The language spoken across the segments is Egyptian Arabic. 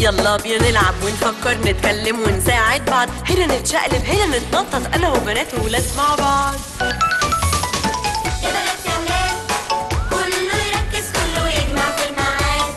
يلا بينا نلعب ونفكر نتكلم ونساعد بعض هنا نتشقلب هنا نتنطط انا وبنات وولاد مع بعض يا بنات يا ولاد كله يركز كله يجمع في الميعاد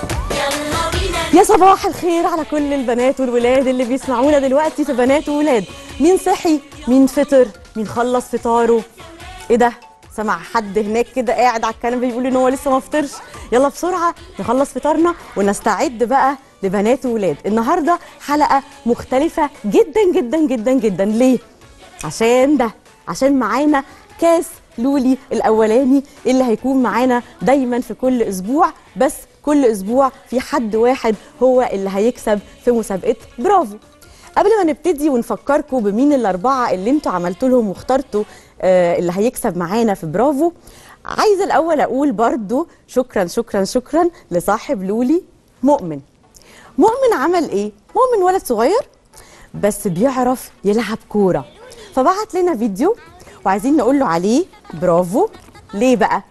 يلا بينا يا صباح الخير على كل البنات والولاد اللي بيسمعونا دلوقتي في بنات وولاد مين صحي مين فطر مين خلص فطاره ايه ده سمع حد هناك كده قاعد على الكنبه بيقول ان هو لسه ما فطرش يلا بسرعه نخلص فطارنا ونستعد بقى لبنات وولاد النهارده حلقه مختلفه جدا جدا جدا جدا ليه عشان ده عشان معانا كاس لولي الاولاني اللي هيكون معانا دايما في كل اسبوع بس كل اسبوع في حد واحد هو اللي هيكسب في مسابقه برافو قبل ما نبتدي ونفكركم بمين الاربعه اللي انتوا عملتوا لهم واخترتوا آه اللي هيكسب معانا في برافو عايزه الاول اقول برضو شكرا شكرا شكرا لصاحب لولي مؤمن مؤمن عمل ايه مؤمن ولد صغير بس بيعرف يلعب كوره فبعت لنا فيديو وعايزين نقول له عليه برافو ليه بقى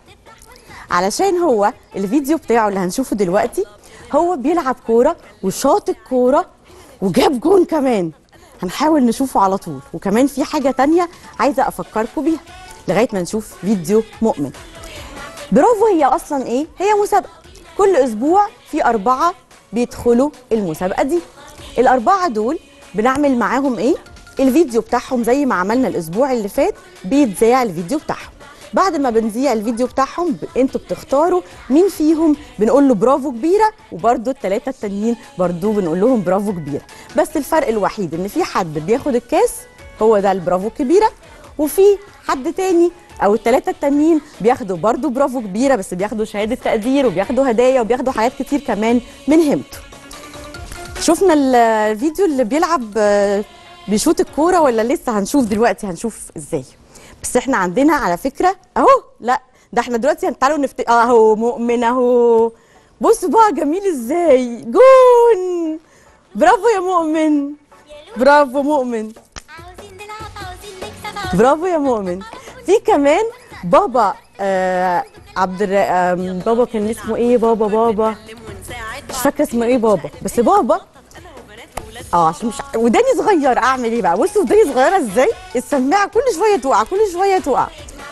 علشان هو الفيديو بتاعه اللي هنشوفه دلوقتي هو بيلعب كوره وشاط الكوره وجاب جون كمان هنحاول نشوفه على طول وكمان في حاجه تانية عايزه افكركم بيها لغايه ما نشوف فيديو مؤمن برافو هي اصلا ايه هي مسابقه كل اسبوع في اربعه بيدخلوا المسابقه دي الاربعه دول بنعمل معاهم ايه الفيديو بتاعهم زي ما عملنا الاسبوع اللي فات بيتذاع الفيديو بتاعهم بعد ما بنذيع الفيديو بتاعهم ب- انتوا بتختاروا مين فيهم بنقول له برافو كبيره وبرده الثلاثه التانيين برده بنقول لهم برافو كبيره بس الفرق الوحيد ان في حد بياخد الكاس هو ده البرافو كبيره وفي حد تاني او الثلاثه التانيين بياخدوا برضو برافو كبيره بس بياخدوا شهاده تقدير وبياخدوا هدايا وبياخدوا حاجات كتير كمان من همته شفنا ال- الفيديو اللي بيلعب آه، بيشوط الكوره ولا لسه هنشوف دلوقتي هنشوف ازاي بس احنا عندنا على فكره اهو لا ده احنا دلوقتي تعالوا نفت اهو مؤمن اهو بصوا بقى جميل ازاي جون برافو يا مؤمن برافو مؤمن عاوزين نلعب عاوزين نكسب عاوزين برافو يا مؤمن في كمان بابا آه عبد الر... آم، بابا كان اسمه ايه بابا بابا نتكلم ونساعد مش فاكره اسمه ايه بابا بس بابا انا وبنات وولاد اه عشان مش وداني صغير اعمل ايه بقى بصوا وداني صغيره ازاي السماعه كل شويه تقع كل شويه تقع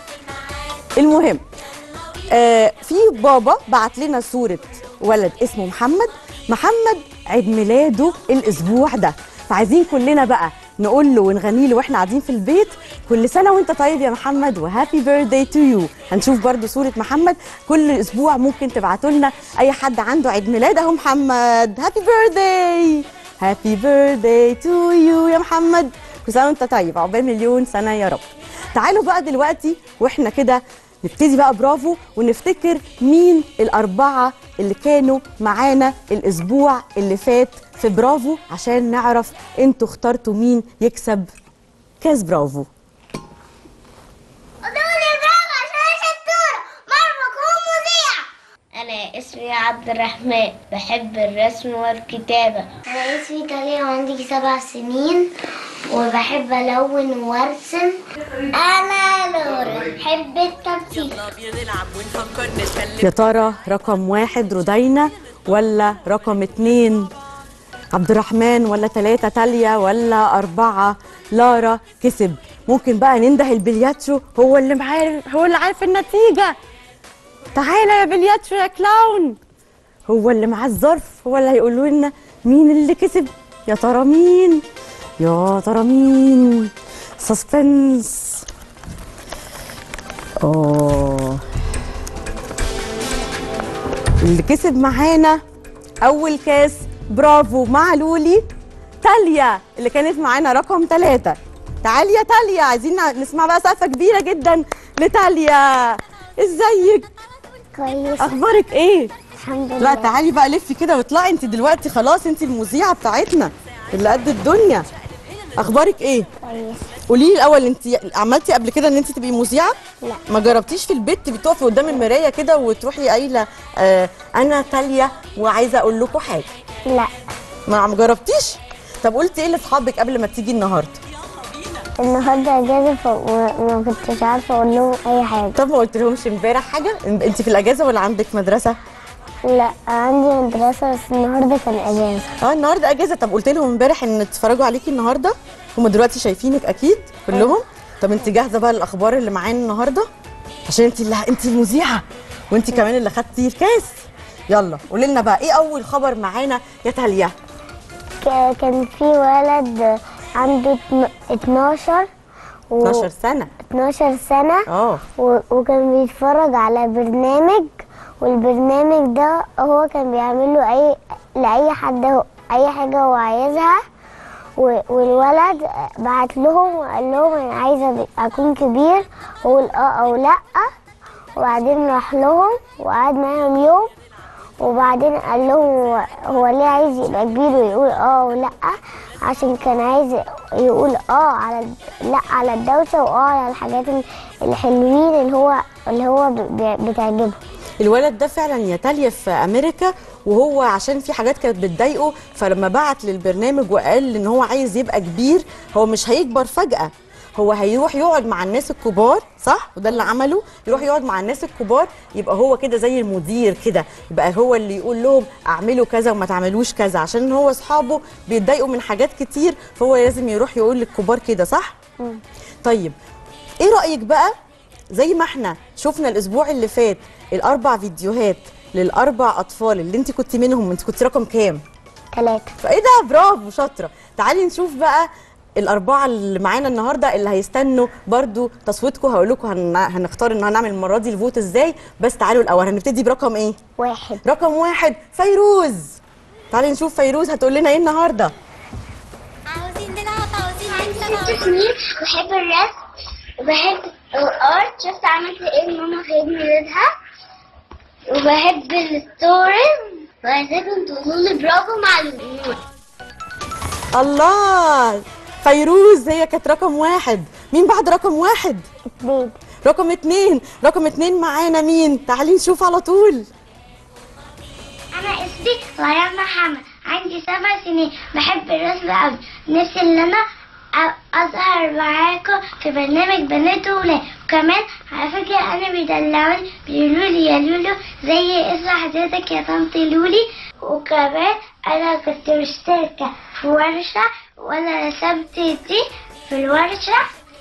المهم آه في بابا بعت لنا صوره ولد اسمه محمد محمد عيد ميلاده الاسبوع ده فعايزين كلنا بقى نقول له ونغني له واحنا قاعدين في البيت كل سنه وانت طيب يا محمد وهابي بيرثداي تو يو هنشوف برضو صوره محمد كل اسبوع ممكن تبعتوا لنا اي حد عنده عيد ميلاد اهو محمد هابي بيرثداي هابي بيرثداي تو يو يا محمد كل سنه وانت طيب عقبال مليون سنه يا رب تعالوا بقى دلوقتي واحنا كده نبتدي بقى برافو ونفتكر مين الأربعة اللي كانوا معانا الأسبوع اللي فات في برافو عشان نعرف انتوا اخترتوا مين يكسب كاس برافو قولوا برافو عشان شطورة مرة كون مذيع أنا اسمي عبد الرحمن بحب الرسم والكتابة أنا اسمي تاليا وعندي سبع سنين وبحب ألون وأرسم أنا لورا بحب التمثيل يلا بينا نلعب ونفكر نتكلم يا ترى رقم واحد رودينا ولا رقم اتنين عبد الرحمن ولا ثلاثة تاليا ولا أربعة لارا كسب ممكن بقى ننده البلياتشو هو اللي معارف هو اللي عارف النتيجة تعالى يا بلياتشو يا كلاون هو اللي معاه الظرف هو اللي هيقولوا لنا مين اللي كسب يا ترى مين يا ترى مين سسبنس اوه اللي كسب معانا اول كاس برافو مع لولي تاليا اللي كانت معانا رقم ثلاثة تعالي يا تاليا عايزين نسمع بقى سقفة كبيرة جدا لتاليا ازيك كويس اخبارك ايه الحمد لا تعالي بقى لفي كده واطلعي انت دلوقتي خلاص انت المذيعة بتاعتنا اللي قد الدنيا اخبارك ايه كويس قولي لي الاول انت عملتي قبل كده ان انت تبقي مذيعه لا. ما جربتيش في البيت بتقفي قدام المرايه كده وتروحي قايله آه انا تاليا وعايزه اقول لكم حاجه لا ما ما جربتيش طب قلتي ايه لاصحابك قبل ما تيجي النهارده النهارده اجازه ف- وما كنتش عارفه اقول لهم اي حاجه طب ما قلت لهمش امبارح حاجه انت في الاجازه ولا عندك مدرسه لا عندي مدرسة بس النهاردة كان أجازة اه النهارده اجازه طب قلت لهم امبارح ان اتفرجوا عليكي النهارده هم دلوقتي شايفينك اكيد كلهم طب انت جاهزه بقى للاخبار اللي معانا النهارده عشان انت اللي انت المذيعه وانت كمان اللي خدتي الكاس يلا قولي لنا بقى ايه اول خبر معانا يا تاليا ك- كان في ولد عنده اتن- 12 و 12 سنه 12 سنة اه و- وكان بيتفرج على برنامج والبرنامج ده هو كان بيعمل له اي لاي حد هو اي حاجه هو عايزها و- والولد بعت لهم وقال لهم انا عايزه اكون كبير واقول اه او لا وبعدين راح لهم وقعد معاهم يوم وبعدين قال لهم هو, هو ليه عايز يبقى كبير ويقول اه ولا عشان كان عايز يقول اه على لا على الدوشه واه على الحاجات ال- الحلوين اللي هو اللي هو ب- ب- بتعجبه الولد ده فعلا يا تاليا في امريكا وهو عشان في حاجات كانت بتضايقه فلما بعت للبرنامج وقال ان هو عايز يبقى كبير هو مش هيكبر فجأة هو هيروح يقعد مع الناس الكبار صح وده اللي عمله يروح يقعد مع الناس الكبار يبقى هو كده زي المدير كده يبقى هو اللي يقول لهم اعملوا كذا وما تعملوش كذا عشان هو اصحابه بيتضايقوا من حاجات كتير فهو لازم يروح يقول للكبار كده صح طيب ايه رايك بقى زي ما احنا شفنا الاسبوع اللي فات الاربع فيديوهات للاربع اطفال اللي انت كنت منهم انت كنت رقم كام ثلاثة فايه ده برافو شاطره تعالي نشوف بقى الاربعه اللي معانا النهارده اللي هيستنوا برضو تصويتكم هقول لكم هن... هنختار ان هنعمل المره دي الفوت ازاي بس تعالوا الاول هنبتدي برقم ايه واحد رقم واحد فيروز تعالي نشوف فيروز هتقول لنا ايه النهارده عاوزين نلعب عاوزين ست نلعب سنين بحب الرسم وبحب الارت شفت عملت ايه لماما في عيد ميلادها وبحب الستوريز وعايزاكم تقولوا لي برافو مع الجمهور الله فيروز هي كانت رقم واحد مين بعد رقم واحد اتنين رقم اتنين رقم اتنين معانا مين تعالي نشوف على طول انا اسمي ريان محمد عندي سبع سنين بحب الرسم قوي نفسي ان انا أ- اظهر معاكم في برنامج بنات وولاد وكمان على فكره انا بيدلعوني بيقولوا لي يا لولو زي اسم حضرتك يا طنط لولي وكمان انا كنت مشتركه في ورشه وانا رسمت دي في الورشه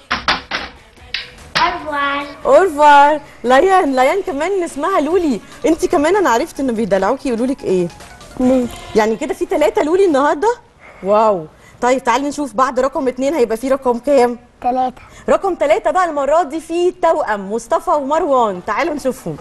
أربعة اورفار ليان ليان كمان اسمها لولي انت كمان انا عرفت ان بيدلعوكي يقولوا لك ايه يعني كده في ثلاثة لولي النهارده واو طيب تعالي نشوف بعد رقم اتنين هيبقى في رقم كام ثلاثة رقم ثلاثة بقى المرة دي في توأم مصطفى ومروان تعالوا نشوفهم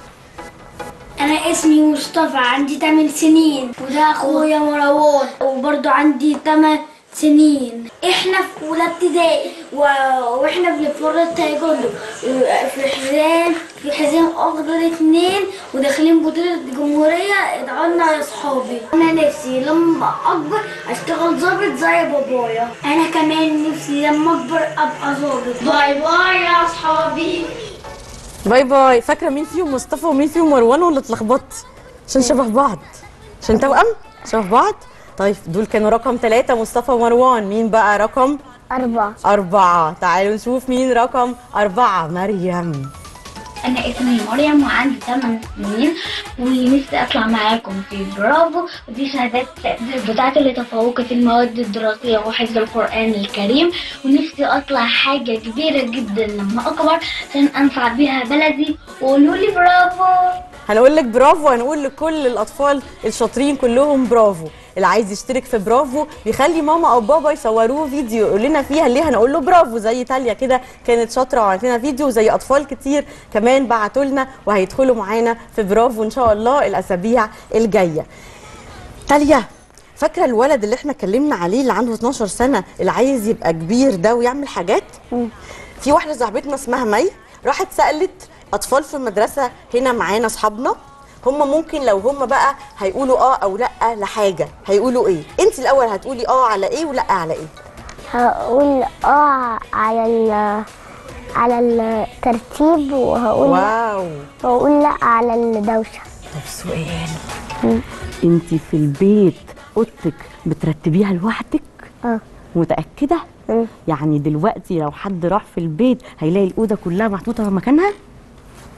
انا اسمي مصطفى عندي 8 سنين وده اخويا مروان وبرضه عندي 8 سنين احنا في اولى ابتدائي و... واحنا بنتفرج تايكوندو في حزام في حزام اخضر اتنين وداخلين بطولة الجمهورية ادعولنا يا صحابي انا نفسي لما اكبر اشتغل ظابط زي بابايا انا كمان نفسي لما اكبر ابقى ظابط باي باي يا صحابي باي باي فاكرة مين فيهم مصطفى ومين فيهم مروان ولا اتلخبطت عشان شبه بعض عشان توأم شبه بعض طيب دول كانوا رقم ثلاثة مصطفى ومروان مين بقى رقم أربعة أربعة تعالوا نشوف مين رقم أربعة مريم انا اسمي مريم وعندي 8 سنين ونفسي اطلع معاكم في برافو ودي شهادات التقدير بتاعتي اللي تفوقت المواد الدراسيه وحفظ القران الكريم ونفسي اطلع حاجه كبيره جدا لما اكبر عشان انفع بيها بلدي وقولوا لي برافو هنقول لك برافو هنقول لكل الاطفال الشاطرين كلهم برافو اللي عايز يشترك في برافو بيخلي ماما او بابا يصوروه فيديو يقول لنا فيها ليه هنقول له برافو زي تاليا كده كانت شاطره وعملت لنا فيديو زي اطفال كتير كمان بعتوا لنا وهيدخلوا معانا في برافو ان شاء الله الاسابيع الجايه تاليا فاكره الولد اللي احنا اتكلمنا عليه اللي عنده 12 سنه اللي عايز يبقى كبير ده ويعمل حاجات في واحده صاحبتنا اسمها مي راحت سالت اطفال في المدرسه هنا معانا اصحابنا هم ممكن لو هم بقى هيقولوا اه او لا لحاجه هيقولوا ايه انت الاول هتقولي اه على ايه ولا على ايه هقول اه على ال على الترتيب وهقول واو وهقول لا على الدوشة طب سؤال انت في البيت اوضتك بترتبيها لوحدك اه متاكده يعني دلوقتي لو حد راح في البيت هيلاقي الاوضه كلها محطوطه مكانها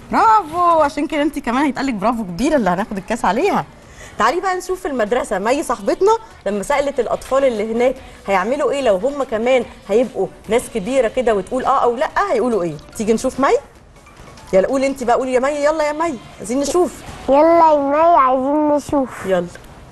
برافو عشان كده انت كمان هيتقالك برافو كبيره اللي هناخد الكاس عليها تعالي بقى نشوف في المدرسه مي صاحبتنا لما سالت الاطفال اللي هناك هيعملوا ايه لو هم كمان هيبقوا ناس كبيره كده وتقول اه او لا هيقولوا ايه تيجي نشوف مي يلا قولي انت بقى قولي يا مي يلا يا مي عايزين نشوف يلا يا مي عايزين نشوف يلا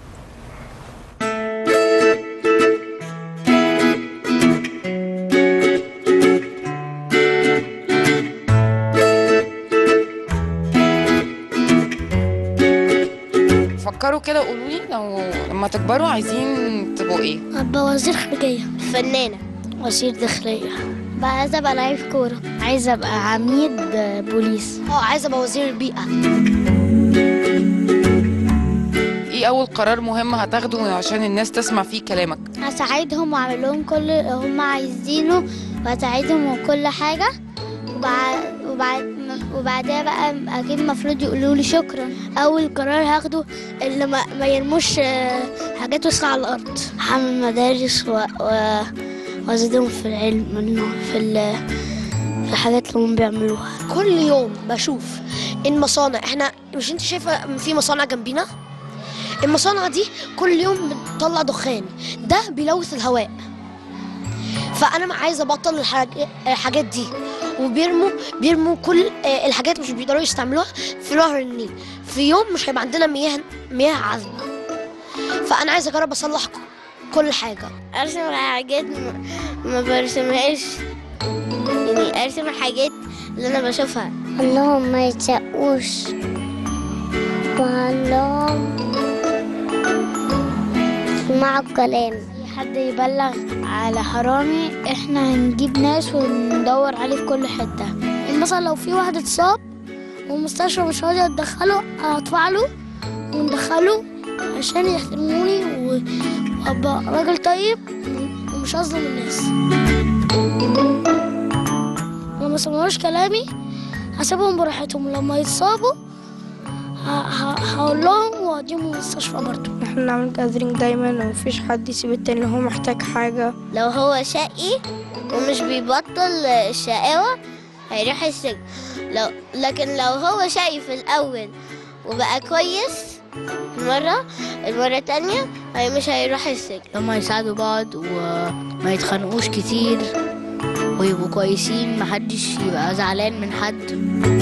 فكروا كده وقولوا لي لو لما تكبروا عايزين تبقوا ايه ابقى وزير خارجيه فنانة وزير داخليه بقى عايزه ابقى لعيب كوره عايزه ابقى عميد بوليس اه عايزة ابقى وزير البيئة ايه اول قرار مهم هتاخده عشان الناس تسمع فيه كلامك هساعدهم واعمل لهم كل اللي هم عايزينه واساعدهم وكل حاجه وبعد وبعد وبعدها بقى اكيد المفروض يقولوا لي شكرا اول قرار هاخده اللي ما, ما يرموش آه، حاجات وسخه على الارض هعمل مدارس و... و... وازيدهم في العلم إنه في ال... في الحاجات اللي هم بيعملوها كل يوم بشوف المصانع احنا مش انت شايفة في مصانع جنبينا المصانع دي كل يوم بتطلع دخان ده بيلوث الهواء فانا عايزه ابطل الحاج- الحاجات دي وبيرموا بيرموا كل آه، الحاجات مش بيقدروا يستعملوها في نهر النيل في يوم مش هيبقى عندنا مياه مياه عذبه فانا عايزه اجرب اصلح كل حاجه ارسم حاجات ما- ما برسمهاش يعني ارسم الحاجات اللي انا بشوفها اللهم ما يتشقوش اللهم اسمعوا الكلام حد يبلغ على حرامي احنا هنجيب ناس وندور عليه في كل حته مثلا لو في واحد اتصاب والمستشفى مش راضيه تدخله هدفع له وندخله عشان يحترموني و- وابقى راجل طيب ومش هظلم الناس لما سمعوش كلامي هسيبهم براحتهم لما يتصابوا ه- ه- هقول لهم واوديهم المستشفى برضه احنا نعمل جاذرينج دايما ومفيش حد يسيب التاني لو هو محتاج حاجة لو هو شقي ومش بيبطل الشقاوة هيروح السجن لو لكن لو هو شقي في الأول وبقى كويس مرة المرة التانية هي مش هيروح السجن لما يساعدوا بعض وما يتخانقوش كتير ويبقوا كويسين محدش يبقى زعلان من حد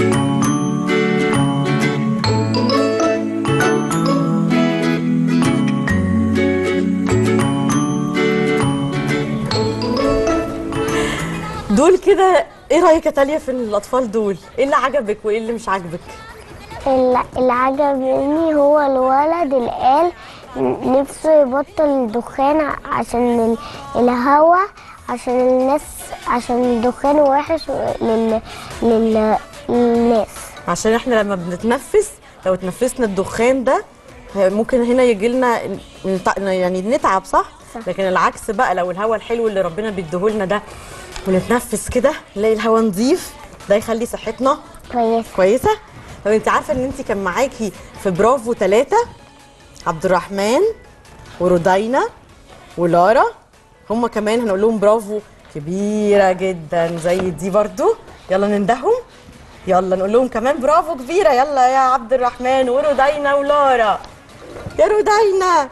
دول كده ايه رايك يا تاليا في الاطفال دول ايه اللي عجبك وايه اللي مش عاجبك اللي اللي عجبني هو الولد اللي قال نفسه يبطل الدخان عشان ال- الهوا عشان الناس عشان الدخان وحش لل... لل... للناس عشان احنا لما بنتنفس لو اتنفسنا الدخان ده ممكن هنا يجي لنا يعني نتعب صح؟ صح. لكن العكس بقى لو الهواء الحلو اللي ربنا بيديهولنا ده ونتنفس كده نلاقي الهواء نظيف ده يخلي صحتنا كويس كويسه طب انت عارفه ان انت كان معاكي في برافو ثلاثه عبد الرحمن ورودينا ولارا هم كمان هنقول لهم برافو كبيره جدا زي دي برضو يلا نندههم يلا نقول لهم كمان برافو كبيره يلا يا عبد الرحمن ورودينا ولارا يا رودينا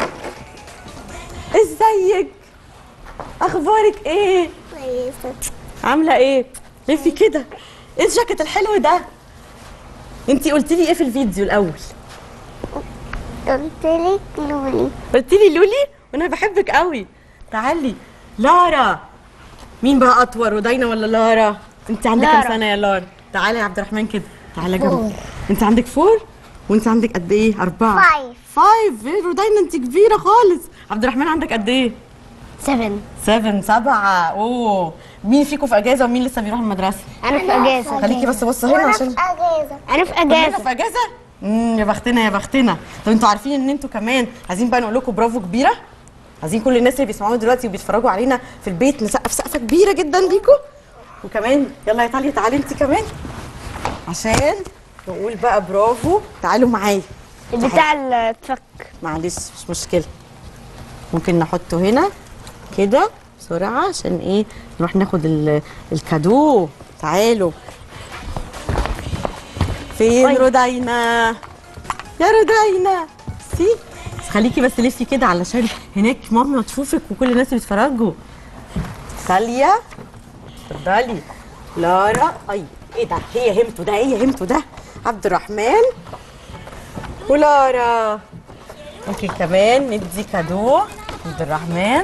ازيك اخبارك ايه كويسة عامله ايه لفي كده ايه الجاكيت الحلو ده انتي قلتي لي ايه في الفيديو الاول قلت لك لولي قلت لي لولي وانا بحبك قوي تعالي لارا مين بقى اطول ودينا ولا لارا انت عندك كام لارا. سنه يا لارا تعالي يا عبد الرحمن كده تعالى جنبي انت عندك فور وانت عندك قد ايه اربعه فايف فايف ايه رودينا انت كبيره خالص عبد الرحمن عندك قد ايه سفن 7 سبعة اوه مين فيكم في اجازه ومين لسه بيروح المدرسه أنا في أجازة خليكي بس بص هنا عشان أجازة أنا في كلنا أجازة في اجازه امم يا بختنا يا بختنا طب انتوا عارفين ان انتوا كمان عايزين بقى نقول لكم برافو كبيره عايزين كل الناس اللي بيسمعونا دلوقتي وبيتفرجوا علينا في البيت نسقف سقفه كبيره جدا ليكم وكمان يلا يا تعالي تعالي انت كمان عشان نقول بقى برافو تعالوا معايا بتاع التفك معلش مش مشكله ممكن نحطه هنا كده بسرعه عشان ايه نروح ناخد ال- الكادو تعالوا فين رودينا يا رودينا سي بس خليكي بس لفي كده علشان هناك ماما تشوفك وكل الناس بيتفرجوا ساليا اتفضلي لارا اي ايه ده هي همته ده هي همته ده عبد الرحمن ولارا ممكن كمان ندي كادو عبد الرحمن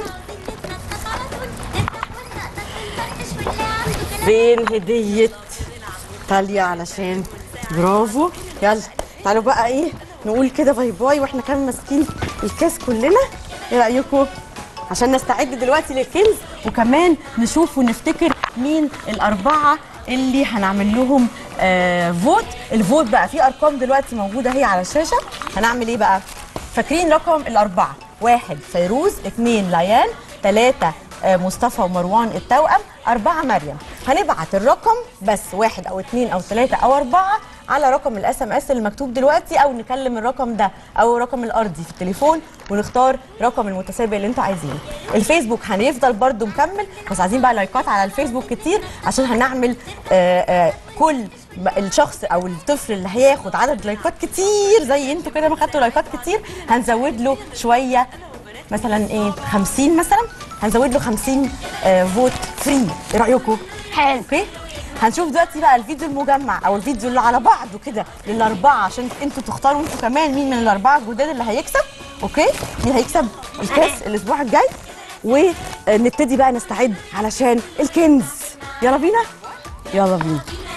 فين هدية تاليا علشان برافو يلا تعالوا بقى ايه نقول كده باي باي واحنا كمان ماسكين الكاس كلنا ايه رأيكم عشان نستعد دلوقتي للكنز وكمان نشوف ونفتكر مين الأربعة اللي هنعمل لهم آه فوت الفوت بقى في أرقام دلوقتي موجودة هي على الشاشة هنعمل ايه بقى فاكرين رقم الأربعة واحد فيروز اتنين ليان تلاتة آه، مصطفى ومروان التوأم أربعة مريم هنبعت الرقم بس واحد أو اتنين أو تلاتة أو أربعة على رقم الاس ام اس اللي مكتوب دلوقتي او نكلم الرقم ده او الرقم الارضي في التليفون ونختار رقم المتسابق اللي انتوا عايزينه الفيسبوك هنفضل برضو مكمل بس عايزين بقى لايكات على الفيسبوك كتير عشان هنعمل آه آه كل ما الشخص او الطفل اللي هياخد عدد لايكات كتير زي انتوا كده ما خدتوا لايكات كتير هنزود له شويه مثلا ايه 50 مثلا هنزود له 50 آه فوت فري ايه رايكم حلو اوكي هنشوف دلوقتي بقى الفيديو المجمع او الفيديو اللي على بعضه كده للاربعه عشان انتوا تختاروا انتوا كمان مين من الاربعه الجداد اللي هيكسب اوكي مين هيكسب الكاس الاسبوع الجاي ونبتدي بقى نستعد علشان الكنز يلا بينا يلا بينا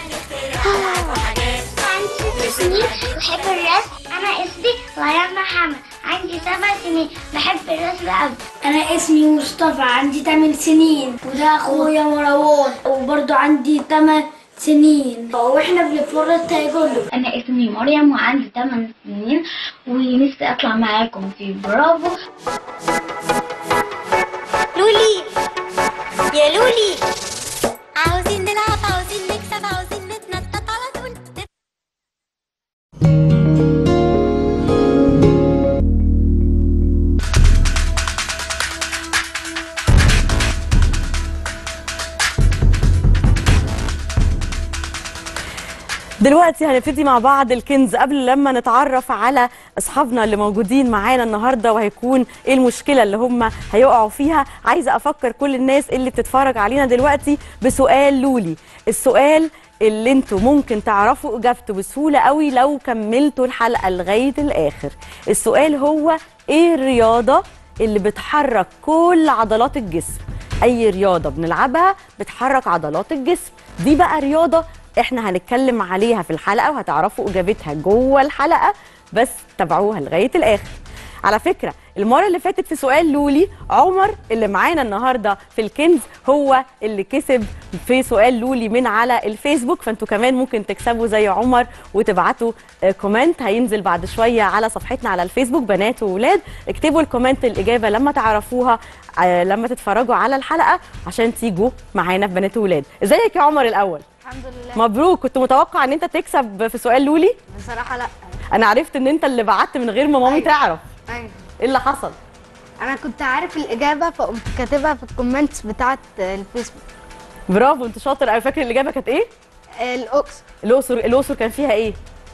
عندي ست سنين بحب الرسم أنا اسمي ليان محمد عندي سبع سنين بحب الرسم أوي انا اسمي مصطفى عندي 8 سنين وده اخويا مروان وبرضه عندي 8 سنين واحنا بنتفرج تايكوندو أنا اسمي مريم وعندي 8 سنين ونفسي أطلع معاكم في برافو لولي يا لولي عاوزين نلعب عاوزين نكسب عاوزين نتنطط على طول دلوقتي هنبتدي مع بعض الكنز قبل لما نتعرف على اصحابنا اللي موجودين معانا النهارده وهيكون ايه المشكله اللي هم هيقعوا فيها عايزه افكر كل الناس اللي بتتفرج علينا دلوقتي بسؤال لولي السؤال اللي انتوا ممكن تعرفوا اجابته بسهوله قوي لو كملتوا الحلقه لغايه الاخر السؤال هو ايه الرياضه اللي بتحرك كل عضلات الجسم اي رياضه بنلعبها بتحرك عضلات الجسم دي بقى رياضه احنا هنتكلم عليها في الحلقه وهتعرفوا اجابتها جوه الحلقه بس تابعوها لغايه الاخر على فكره المره اللي فاتت في سؤال لولي عمر اللي معانا النهارده في الكنز هو اللي كسب في سؤال لولي من على الفيسبوك فانتوا كمان ممكن تكسبوا زي عمر وتبعتوا آه، كومنت هينزل بعد شويه على صفحتنا على الفيسبوك بنات وولاد اكتبوا الكومنت الاجابه لما تعرفوها آه، لما تتفرجوا على الحلقه عشان تيجوا معانا في بنات وولاد ازيك يا عمر الاول الحمد لله مبروك كنت متوقع ان انت تكسب في سؤال لولي بصراحة لا انا عرفت ان انت اللي بعت من غير ما مامي أيوة. تعرف أيوة. ايه اللي حصل أنا كنت عارف الإجابة فقمت كاتبها في الكومنتس بتاعة الفيسبوك برافو انت شاطر قوي فاكر الاجابه كانت ايه آه، الأقصر الاقصر الاقصر كان فيها ايه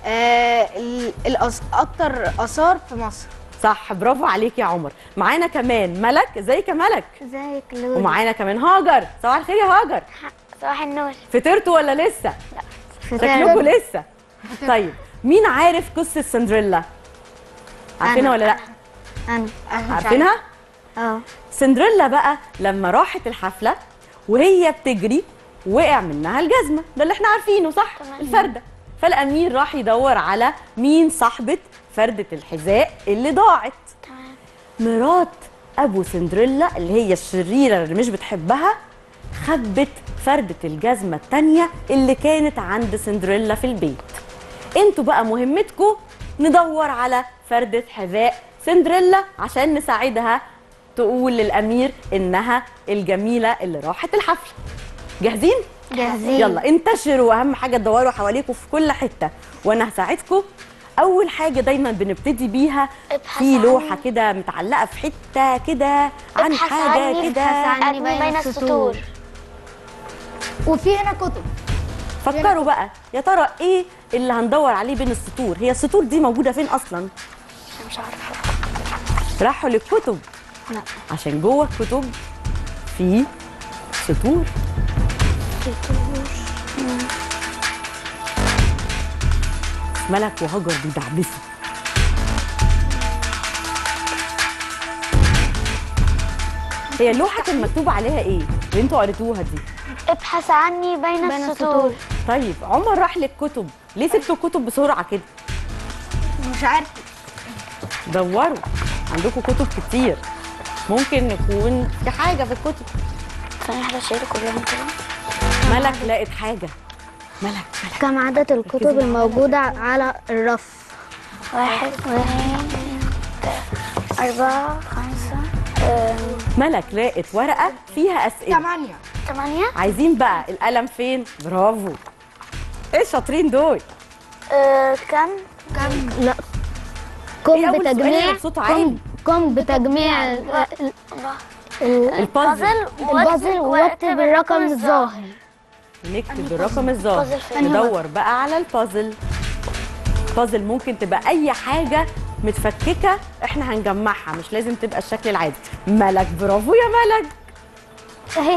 آه، ال- الأص... أكتر آثار في مصر صح برافو عليك يا عمر معانا كمان ملك ازيك يا ملك ازيك لولي ومعانا كمان هاجر صباح الخير يا هاجر صباح النور فطرتوا ولا لسه شكلكم لسه طيب مين عارف قصه سندريلا عارفينها ولا لا انا عارفينها اه سندريلا بقى لما راحت الحفله وهي بتجري وقع منها الجزمه ده اللي احنا عارفينه صح الفرده فالامير راح يدور على مين صاحبه فرده الحذاء اللي ضاعت مرات ابو سندريلا اللي هي الشريره اللي مش بتحبها خبت فرده الجزمه التانيه اللي كانت عند سندريلا في البيت انتوا بقى مهمتكم ندور على فرده حذاء سندريلا عشان نساعدها تقول للامير انها الجميله اللي راحت الحفله جاهزين جاهزين يلا انتشروا اهم حاجه تدوروا حواليكم في كل حته وانا هساعدكم اول حاجه دايما بنبتدي بيها ابحث في عن- لوحه كده متعلقه في حته كده عن ابحث حاجه عني، كده ابحث عني بين السطور وفي هنا كتب فكروا بقى يا ترى ايه اللي هندور عليه بين السطور هي السطور دي موجوده فين اصلا مش عارفه راحوا للكتب لا عشان جوه الكتب في سطور ملك وهجر بيدعبسوا هي اللوحه كان مكتوب عليها ايه اللي انتوا قريتوها دي ابحث عني بين, بين السطور طيب عمر راح للكتب ليه سبتوا الكتب بسرعه كده مش عارف دوروا عندكم كتب كتير ممكن نكون في حاجه في الكتب ثانية واحدة شيل كلهم كده ملك لقت حاجه ملك ملك كم عدد الكتب الموجودة على الرف واحد اثنين أربعة خمسة آم، ملك لقت ورقه فيها اسئله ثمانية ثمانية عايزين بقى القلم فين برافو ايه الشاطرين دول آه، كم كم لا إيه قم أول سؤال بتجميع بصوت عالي؟ قم قم بتجميع ال- ال- البازل البازل واكتب الرقم الظاهر نكتب الرقم الظاهر بازل فين؟ ندور بقى على البازل البازل ممكن تبقى اي حاجه متفككه احنا هنجمعها مش لازم تبقى الشكل العادي ملك برافو يا ملك اهي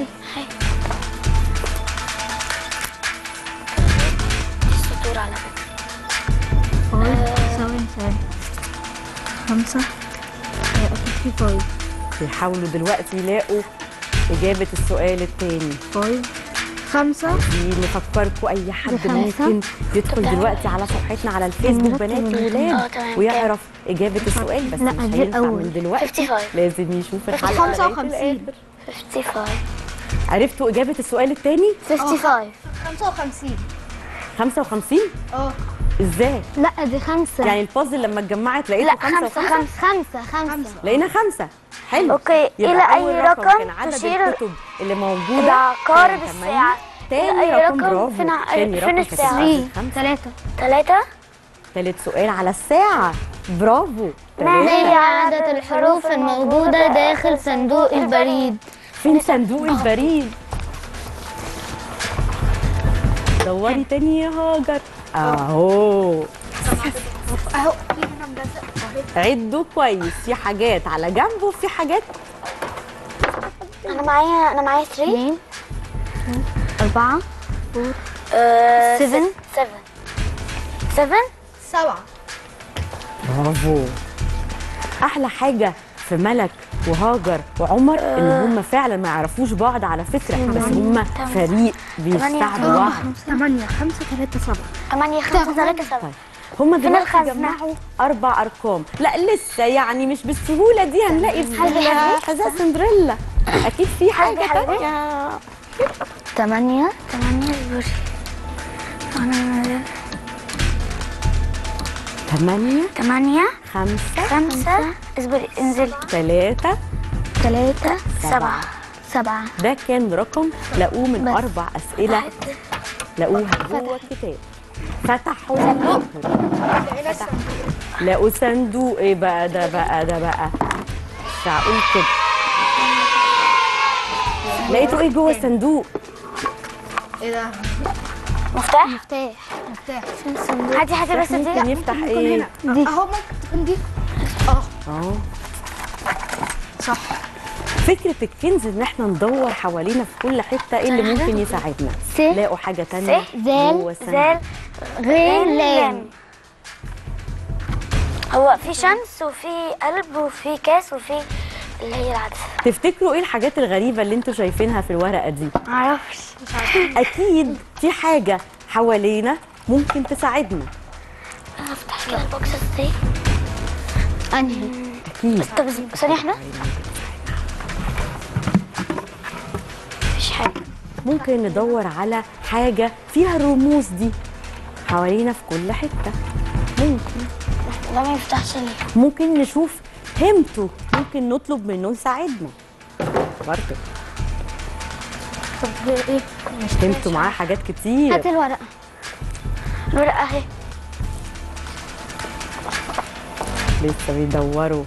السطور على فكرة ثواني ثواني خمسة أكيد في فايف بيحاولوا دلوقتي يلاقوا اجابه السؤال التاني فايف خمسة دي نفكركم اي حد بخمسة. ممكن يدخل دلوقتي على صفحتنا على الفيسبوك نرتب بنات ال- آه، وولاد تمام. ويعرف اجابه السؤال بس لا، مش دي هينفع الأول. من دلوقتي 55. لازم يشوف الحلقه خمسة لغاية وخمسين. الآخر. 55 عرفتوا اجابه السؤال التاني 55 خمسة وخمسين 55 اه ازاي لا دي خمسة يعني البازل لما اتجمعت لقيته لا خمسة خمسة وخمسة خمسة خمسة خمسة لقينا خمسة حلو أوكي، يبقى إلى أي أول رقم كان عدد تشير الكتب اللي موجودة العقارب كان الساعة؟ تاني إلى أي رقم رقم؟ برافو فين ع- تاني فين رقم الساعة؟ كان خمسة. ثلاثة ثلاثة تالت سؤال على الساعة برافو ما هي تلاتة. عدد الحروف الموجودة داخل صندوق البريد فين صندوق البريد دوري تاني يا هاجر اهو اهو في هنا ملزق عدوا كويس في حاجات على جنب وفي حاجات أنا معايا أنا معايا 3 اثنين أربعة 7 7 7 سبعة برافو احلى حاجه في ملك وهاجر وعمر ان هم فعلا ما يعرفوش بعض على فكره بس هم فريق بيساعدوا بعض ثمانية خمسة ثلاثة سبعة 8 5 3 7 طيب هم دلوقتي الخزنة؟ جمعوا اربع ارقام لا لسه يعني مش بالسهوله دي هنلاقي في حذاء سندريلا اكيد في حاجه حاجة. تانية ثمانية ثمانية اصبري أنا ثمانية ثمانية خمسة خمسة اصبري انزلي ثلاثة ثلاثة سبعة. سبعة سبعة ده كان رقم لقوه من بس. أربع أسئلة لقوها جوه الكتاب فتحوا فتحوا. لقوا صندوق ايه بقى ده بقى ده بقى مش هقول كده لقيتوا ايه جوه الصندوق ايه ده؟ مفتاح مفتاح مفتاح هاتي هاتي بس ممكن دي يفتح ايه دي اهو ممكن تكون دي اه صح فكرة الكنز ان احنا ندور حوالينا في كل حتة ايه اللي ممكن يساعدنا س لاقوا حاجة تانية زال جوه الصندوق. زال غير لام هو في شمس وفي قلب وفي كاس وفي اللي هي العدسة تفتكروا ايه الحاجات الغريبة اللي انتوا شايفينها في الورقة دي معرفش اكيد في حاجة حوالينا ممكن تساعدنا افتح كده البوكسات دي انهي اكيد طب ثانية احنا مفيش حاجة ممكن ندور على حاجة فيها الرموز دي حوالينا في كل حتة ممكن ده ما يفتحش ليه ممكن نشوف همته ممكن نطلب منه يساعدنا برضه طب ايه همته معاه حاجات كتير هات الورقة الورقة اهي لسه بيدوروا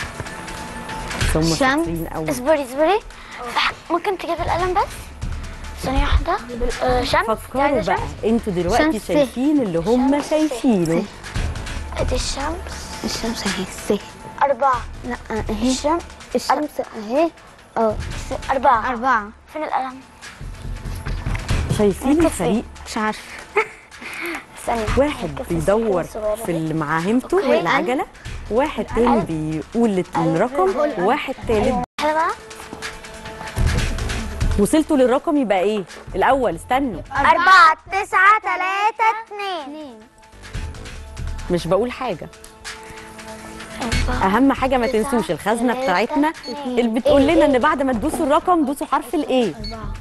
بس هم شمس. شاطرين قوي اصبري اصبري ممكن تجيب القلم بس ثانية واحدة آه، شمس فكروا بقى انتوا دلوقتي شمس. شايفين اللي هم شايفينه ادي الشمس الشمس اهي سي أربعة لا اهي الشمس الشمس اهي اه أربعة أربعة فين القلم؟ شايفين الفريق مش عارفة ثانية واحد بيدور في اللي مع هيمته والعجله واحد تاني بيقول الرقم وواحد تالت أنا بقى وصلتوا للرقم يبقى ايه الاول استنوا أربعة تسعة تلاتة اتنين مش بقول حاجه اهم حاجه ما تنسوش الخزنه بتاعتنا اللي بتقول لنا ان بعد ما تدوسوا الرقم دوسوا حرف الايه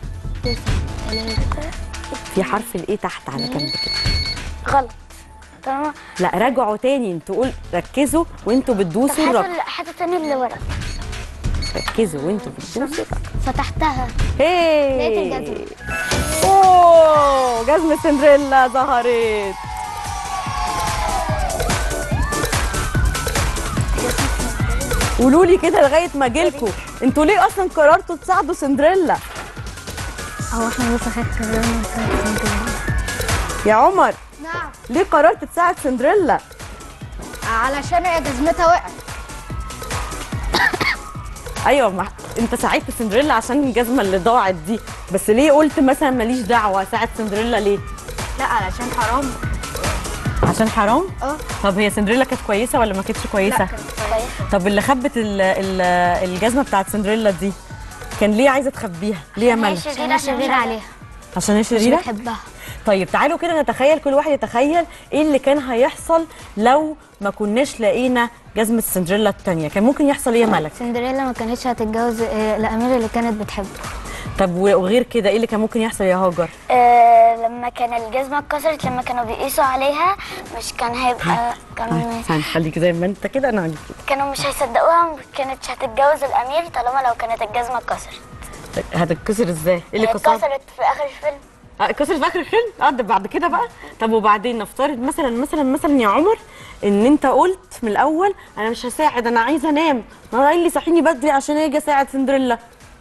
في حرف الايه تحت على جنب كده غلط تمام لا راجعوا تاني انتوا قول ركزوا وانتوا بتدوسوا هات الرقم ال- هات التاني اللي ورا ركزوا وانتوا بتدوسوا الرقم فتحتها هي لقيت الجزمة. اوه جزمة سندريلا ظهرت قولوا لي كده لغايه ما اجيلكوا انتوا ليه اصلا قررتوا تساعدوا سندريلا هو احنا لسه خدنا يا عمر نعم ليه قررت تساعد سندريلا علشان هي جزمتها وقعت ايوه ما انت ساعدت سندريلا عشان الجزمه اللي ضاعت دي بس ليه قلت مثلا ماليش دعوه اساعد سندريلا ليه لا علشان حرام عشان حرام اه طب هي سندريلا كانت كويسه ولا ما كانتش كويسه طب اللي خبت ال ال الجزمه بتاعت سندريلا دي كان ليه عايزه تخبيها ليه يا ملا عشان شرير عليها عشان هي مش شريره بتحبها طيب تعالوا كده نتخيل كل واحد يتخيل ايه اللي كان هيحصل لو ما كناش لقينا جزمه سندريلا التانية كان ممكن يحصل ايه يا ملك سندريلا ما كانتش هتتجوز آه، الامير اللي كانت بتحبه طب وغير كده ايه اللي كان ممكن يحصل يا هاجر آه لما كان الجزمة اتكسرت لما كانوا بيقيسوا عليها مش كان هيبقى كانوا ثاني خليك زي ما انت كده انا هجيب كانوا مش هيصدقوها وما كانتش هتتجوز الأمير طالما لو كانت الجزمة اتكسرت هتتكسر ازاي ايه اللي كسرها اتكسرت في آخر الفيلم آه، اتكسرت في اخر الفيلم اه ده بعد كده بقى طب وبعدين نفترض مثلا مثلا مثلا يا عمر ان انت قلت من الاول انا مش هساعد انا عايزه انام ما قال لي صحيني بدري عشان اجي اساعد سندريلا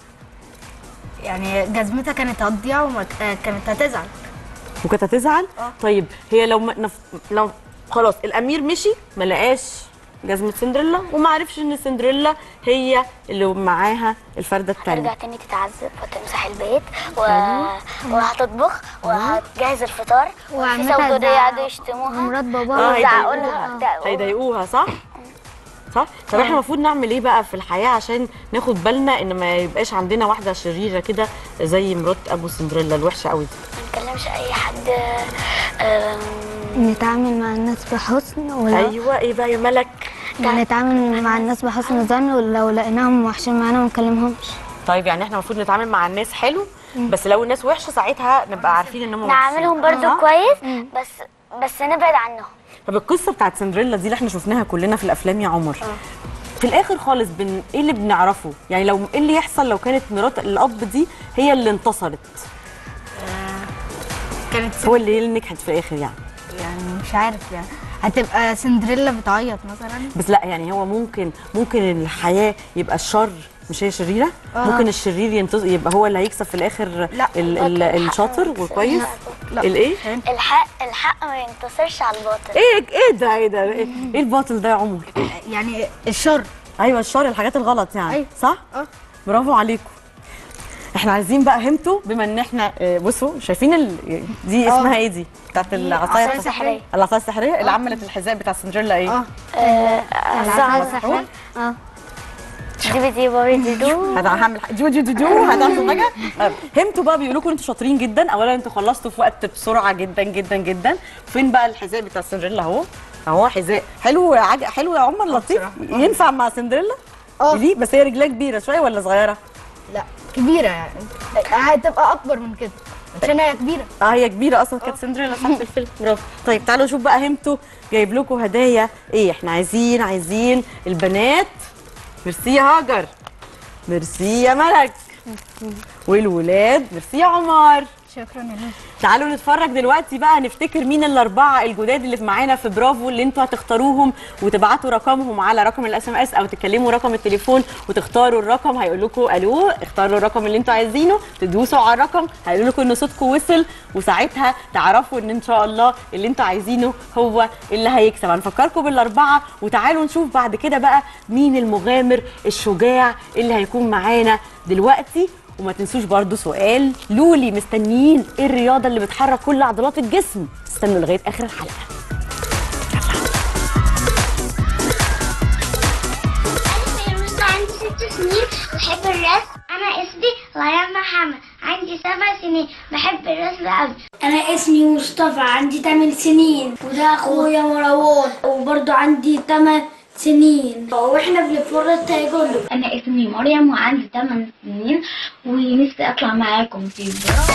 يعني جزمتها كانت هتضيع وكانت هتزعل وكانت هتزعل طيب هي لو ما نف... لو خلاص الامير مشي ما لقاش جزمه سندريلا وما عرفش ان سندريلا هي اللي معاها الفرده هترجع الثانيه تاني تتعذب وتمسح البيت و... وهتطبخ وهتجهز الفطار وفي وعمتها سوداء تزعق. يقعدوا يشتموها ومرات اه باباها هيضايقوها. هيضايقوها ده- هيضايقوها صح صح طب احنا المفروض نعمل ايه بقى في الحياه عشان ناخد بالنا ان ما يبقاش عندنا واحده شريره كده زي مرات ابو سندريلا الوحشه قوي دي ما نكلمش أي حد آم، نتعامل مع الناس بحسن ولو ايوه ايه بقى يا ملك نتعامل مع الناس بحسن ظن ولو لقيناهم وحشين معانا ما نكلمهمش طيب يعني احنا المفروض نتعامل مع الناس حلو بس لو الناس وحشه ساعتها نبقى عارفين ان هم نعاملهم وحشين. برضو كويس بس بس نبعد عنهم طب القصه بتاعت سندريلا دي اللي احنا شفناها كلنا في الافلام يا عمر في الاخر خالص بن... ايه اللي بنعرفه يعني لو ايه اللي يحصل لو كانت مرات الاب دي هي اللي انتصرت كانت هو اللي هي اللي نجحت في الاخر يعني يعني مش عارف يعني هتبقى سندريلا بتعيط مثلا بس لا يعني هو ممكن ممكن الحياه يبقى الشر مش هي شريره ممكن الشرير ينتصر يبقى هو اللي هيكسب في الاخر لا. ال... ال... الشاطر والكويس لا. الايه الحق الحق ما ينتصرش على الباطل ايه ايه ده ايه ده ايه إيه الباطل ده يا عمر يعني الشر ايوه الشر الحاجات الغلط يعني أيوة. صح اه. برافو عليكم احنا عايزين بقى همتوا بما ان احنا آه، بصوا شايفين ال... دي اسمها ايه دي بتاعت العصايه عصاية سحرية. العصايه السحريه اللي عملت الحذاء بتاع سندريلا ايه اه الزعل السحرية اه دي بدي بابي دو هذا هعمل ح- دو دو دو دو هتعملوا حاجه آه، همتوا بقى بيقولوا لكم انتوا شاطرين جدا اولا انتوا خلصتوا في وقت بسرعه جدا جدا جدا فين بقى الحذاء بتاع سندريلا اهو اهو حذاء حلو يا عج... حلو يا عمر لطيف ينفع مع سندريلا اه. ليه بس هي رجلها كبيره شويه ولا صغيره لا كبيره يعني هتبقى اكبر من كده عشان هي كبيره اه هي كبيره اصلا كانت سندريلا صح في الفيلم برافو طيب تعالوا نشوف بقى همتوا جايب لكم هدايا ايه احنا عايزين عايزين البنات ميرسي يا هاجر ميرسي يا ملك والولاد ميرسي يا عمر شكرا يا لولي تعالوا نتفرج دلوقتي بقى نفتكر مين الاربعه الجداد اللي في معانا في برافو اللي انتوا هتختاروهم وتبعتوا رقمهم على رقم الاس ام اس او تكلموا رقم التليفون وتختاروا الرقم هيقول لكم الو اختاروا الرقم اللي انتوا عايزينه تدوسوا على الرقم هيقول لكم ان صوتكم وصل وساعتها تعرفوا ان ان شاء الله اللي انتوا عايزينه هو اللي هيكسب هنفكركم بالاربعه وتعالوا نشوف بعد كده بقى مين المغامر الشجاع اللي هيكون معانا دلوقتي وما تنسوش برضو سؤال لولي مستنيين ايه الرياضه اللي بتحرك كل عضلات الجسم استنوا لغايه اخر الحلقه أنا عندي ست سنين بحب الرسم أنا اسمي ريان محمد عندي سبع سنين بحب الرسم أوي انا اسمي مصطفى عندي 8 سنين وده اخويا مروان وبرضه عندي 8 سنين واحنا بنتفرج تايكوندو أنا اسمي مريم وعندي 8 سنين ونفسي أطلع معاكم في برافو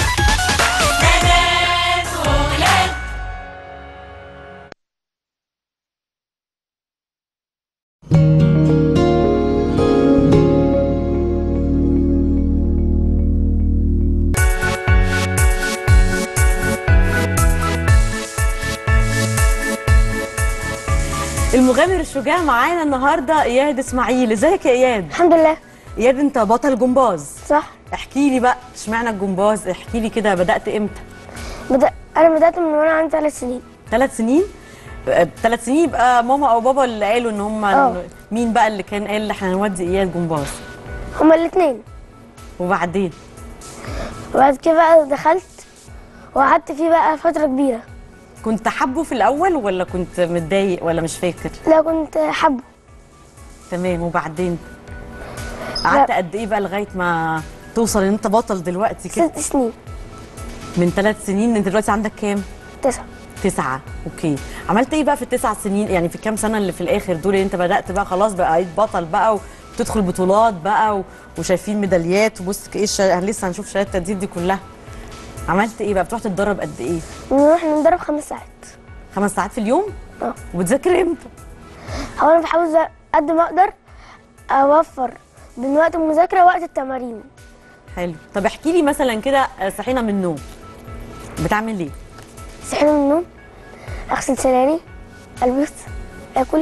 المغامر الشجاع معانا النهارده اياد اسماعيل ازيك يا اياد الحمد لله اياد انت بطل جمباز صح احكي لي بقى اشمعنى الجمباز احكي لي كده بدات امتى بدأ انا بدأت من وانا عندي ثلاث سنين ثلاث سنين ثلاث سنين يبقى ماما او بابا اللي قالوا ان هم اه. مين بقى اللي كان قال احنا هنودي اياد جمباز هما الاثنين وبعدين وبعد كده بقى دخلت وقعدت فيه بقى فترة كبيرة كنت حابه في الاول ولا كنت متضايق ولا مش فاكر لا كنت حابه تمام وبعدين قعدت قد ايه بقى لغايه ما توصل ان انت بطل دلوقتي كده ست سنين من ثلاث سنين انت دلوقتي عندك كام تسعة تسعة اوكي عملت ايه بقى في التسع سنين يعني في الكام سنه اللي في الاخر دول اللي انت بدات بقى خلاص بقى بقيت بطل بقى وتدخل بطولات بقى و... وشايفين ميداليات وبص ايه الشا... لسه هنشوف شهاده التقدير دي كلها عملت ايه بقى بتروح تتدرب قد ايه بنروح نضرب خمس ساعات خمس ساعات في اليوم اه وبتذاكر امتى هو انا بحاول ز- قد ما اقدر اوفر بين وقت المذاكرة ووقت التمارين حلو طب احكي لي مثلا كده آه، صحينا من النوم بتعمل ايه صحينا من النوم اغسل سناني البس اكل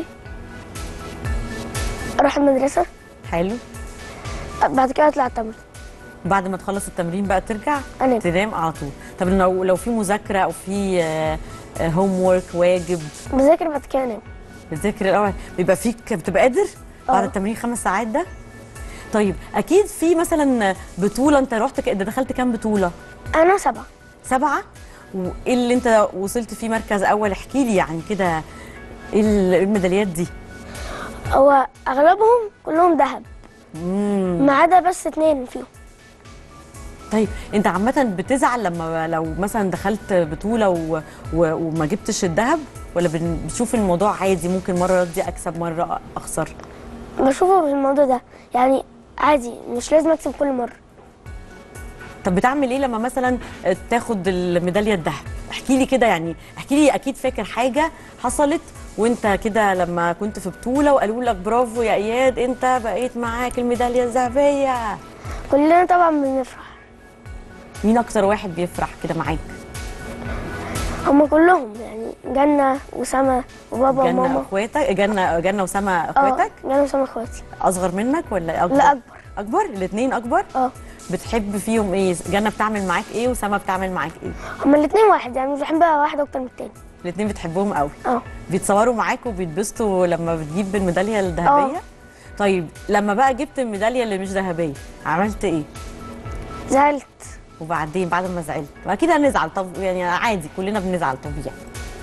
اروح المدرسة حلو بعد كده اطلع التمرين بعد ما تخلص التمرين بقى ترجع أنام. تنام على طول طب لو لو في مذاكره او في هوم وورك واجب بذاكر بعد كده انام بتذاكر الاول بيبقى فيك بتبقى قادر بعد اه. التمرين خمس ساعات ده طيب اكيد في مثلا بطوله انت رحت ك- ده دخلت كام بطوله انا سبعة سبعه وايه اللي انت وصلت فيه مركز اول احكي لي يعني كده ايه ال- إيه الميداليات دي هو اغلبهم كلهم ذهب مم. ما عدا بس اتنين فيهم طيب انت عامه بتزعل لما لو مثلا دخلت بطوله و... و... وما جبتش الذهب ولا بن- بتشوف الموضوع عادي ممكن مره دي اكسب مره اخسر بشوفه في الموضوع ده يعني عادي مش لازم اكسب كل مرة طب بتعمل ايه لما مثلا تاخد الميداليه الذهب احكي لي كده يعني احكي لي اكيد فاكر حاجه حصلت وانت كده لما كنت في بطوله وقالوا لك برافو يا اياد انت بقيت معاك الميداليه الذهبيه كلنا طبعا بنفرح مين اكتر واحد بيفرح كده معاك هما كلهم يعني جنة وسما وبابا جنة وماما اخواتك جنة جنة وسما اه اخواتك جنة وسما اخواتي اصغر منك ولا اكبر لا اكبر اكبر الاثنين اكبر اه بتحب فيهم ايه جنة بتعمل معاك ايه وسما بتعمل معاك ايه هما الاتنين واحد يعني مش بحب واحد اكتر من التاني الاثنين بتحبهم قوي اه بيتصوروا معاك وبيتبسطوا لما بتجيب الميداليه الذهبيه اه. طيب لما بقى جبت الميداليه اللي مش ذهبيه عملت ايه زعلت وبعدين بعد ما زعلت واكيد هنزعل طب يعني عادي كلنا بنزعل طبيعي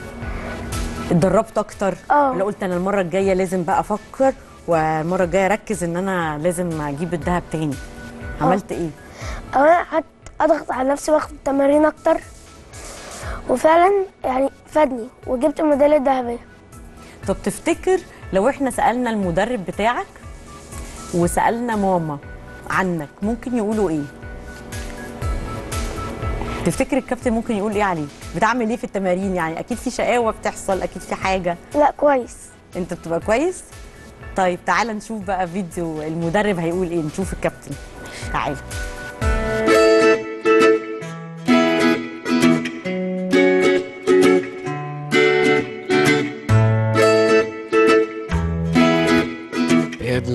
اتدربت اكتر اه. ولا قلت انا المره الجايه لازم بقى افكر والمره الجايه اركز ان انا لازم اجيب الذهب تاني عملت ايه او انا قعدت اضغط على نفسي واخد تمارين اكتر وفعلا يعني فادني وجبت الميداليه الذهبيه طب تفتكر لو احنا سالنا المدرب بتاعك وسالنا ماما عنك ممكن يقولوا ايه تفتكر الكابتن ممكن يقول ايه عليك بتعمل ايه في التمارين يعني اكيد في شقاوه بتحصل اكيد في حاجه لا كويس انت بتبقى كويس طيب تعال نشوف بقى فيديو المدرب هيقول ايه نشوف الكابتن تعال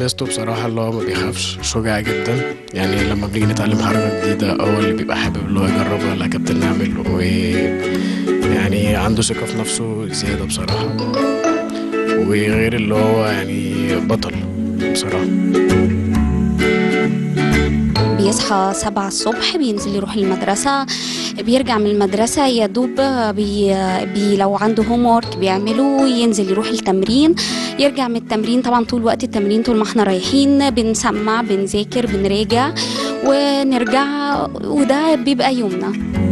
ميزته بصراحة اللي هو ما بيخافش شجاع جدا يعني لما بنيجي نتعلم حركة جديدة هو اللي بيبقى حابب اللي هو يجربها لا كابتن نعمل و يعني عنده ثقة في نفسه زيادة بصراحة وغير اللي هو يعني بطل بصراحة بيصحى سبعة الصبح بينزل يروح المدرسة بيرجع من المدرسة يا دوب بي بي لو عنده هوم وورك بيعمله ينزل يروح التمرين يرجع من التمرين طبعا طول وقت التمرين طول ما احنا رايحين بنسمع بنذاكر بنراجع ونرجع وده بيبقى يومنا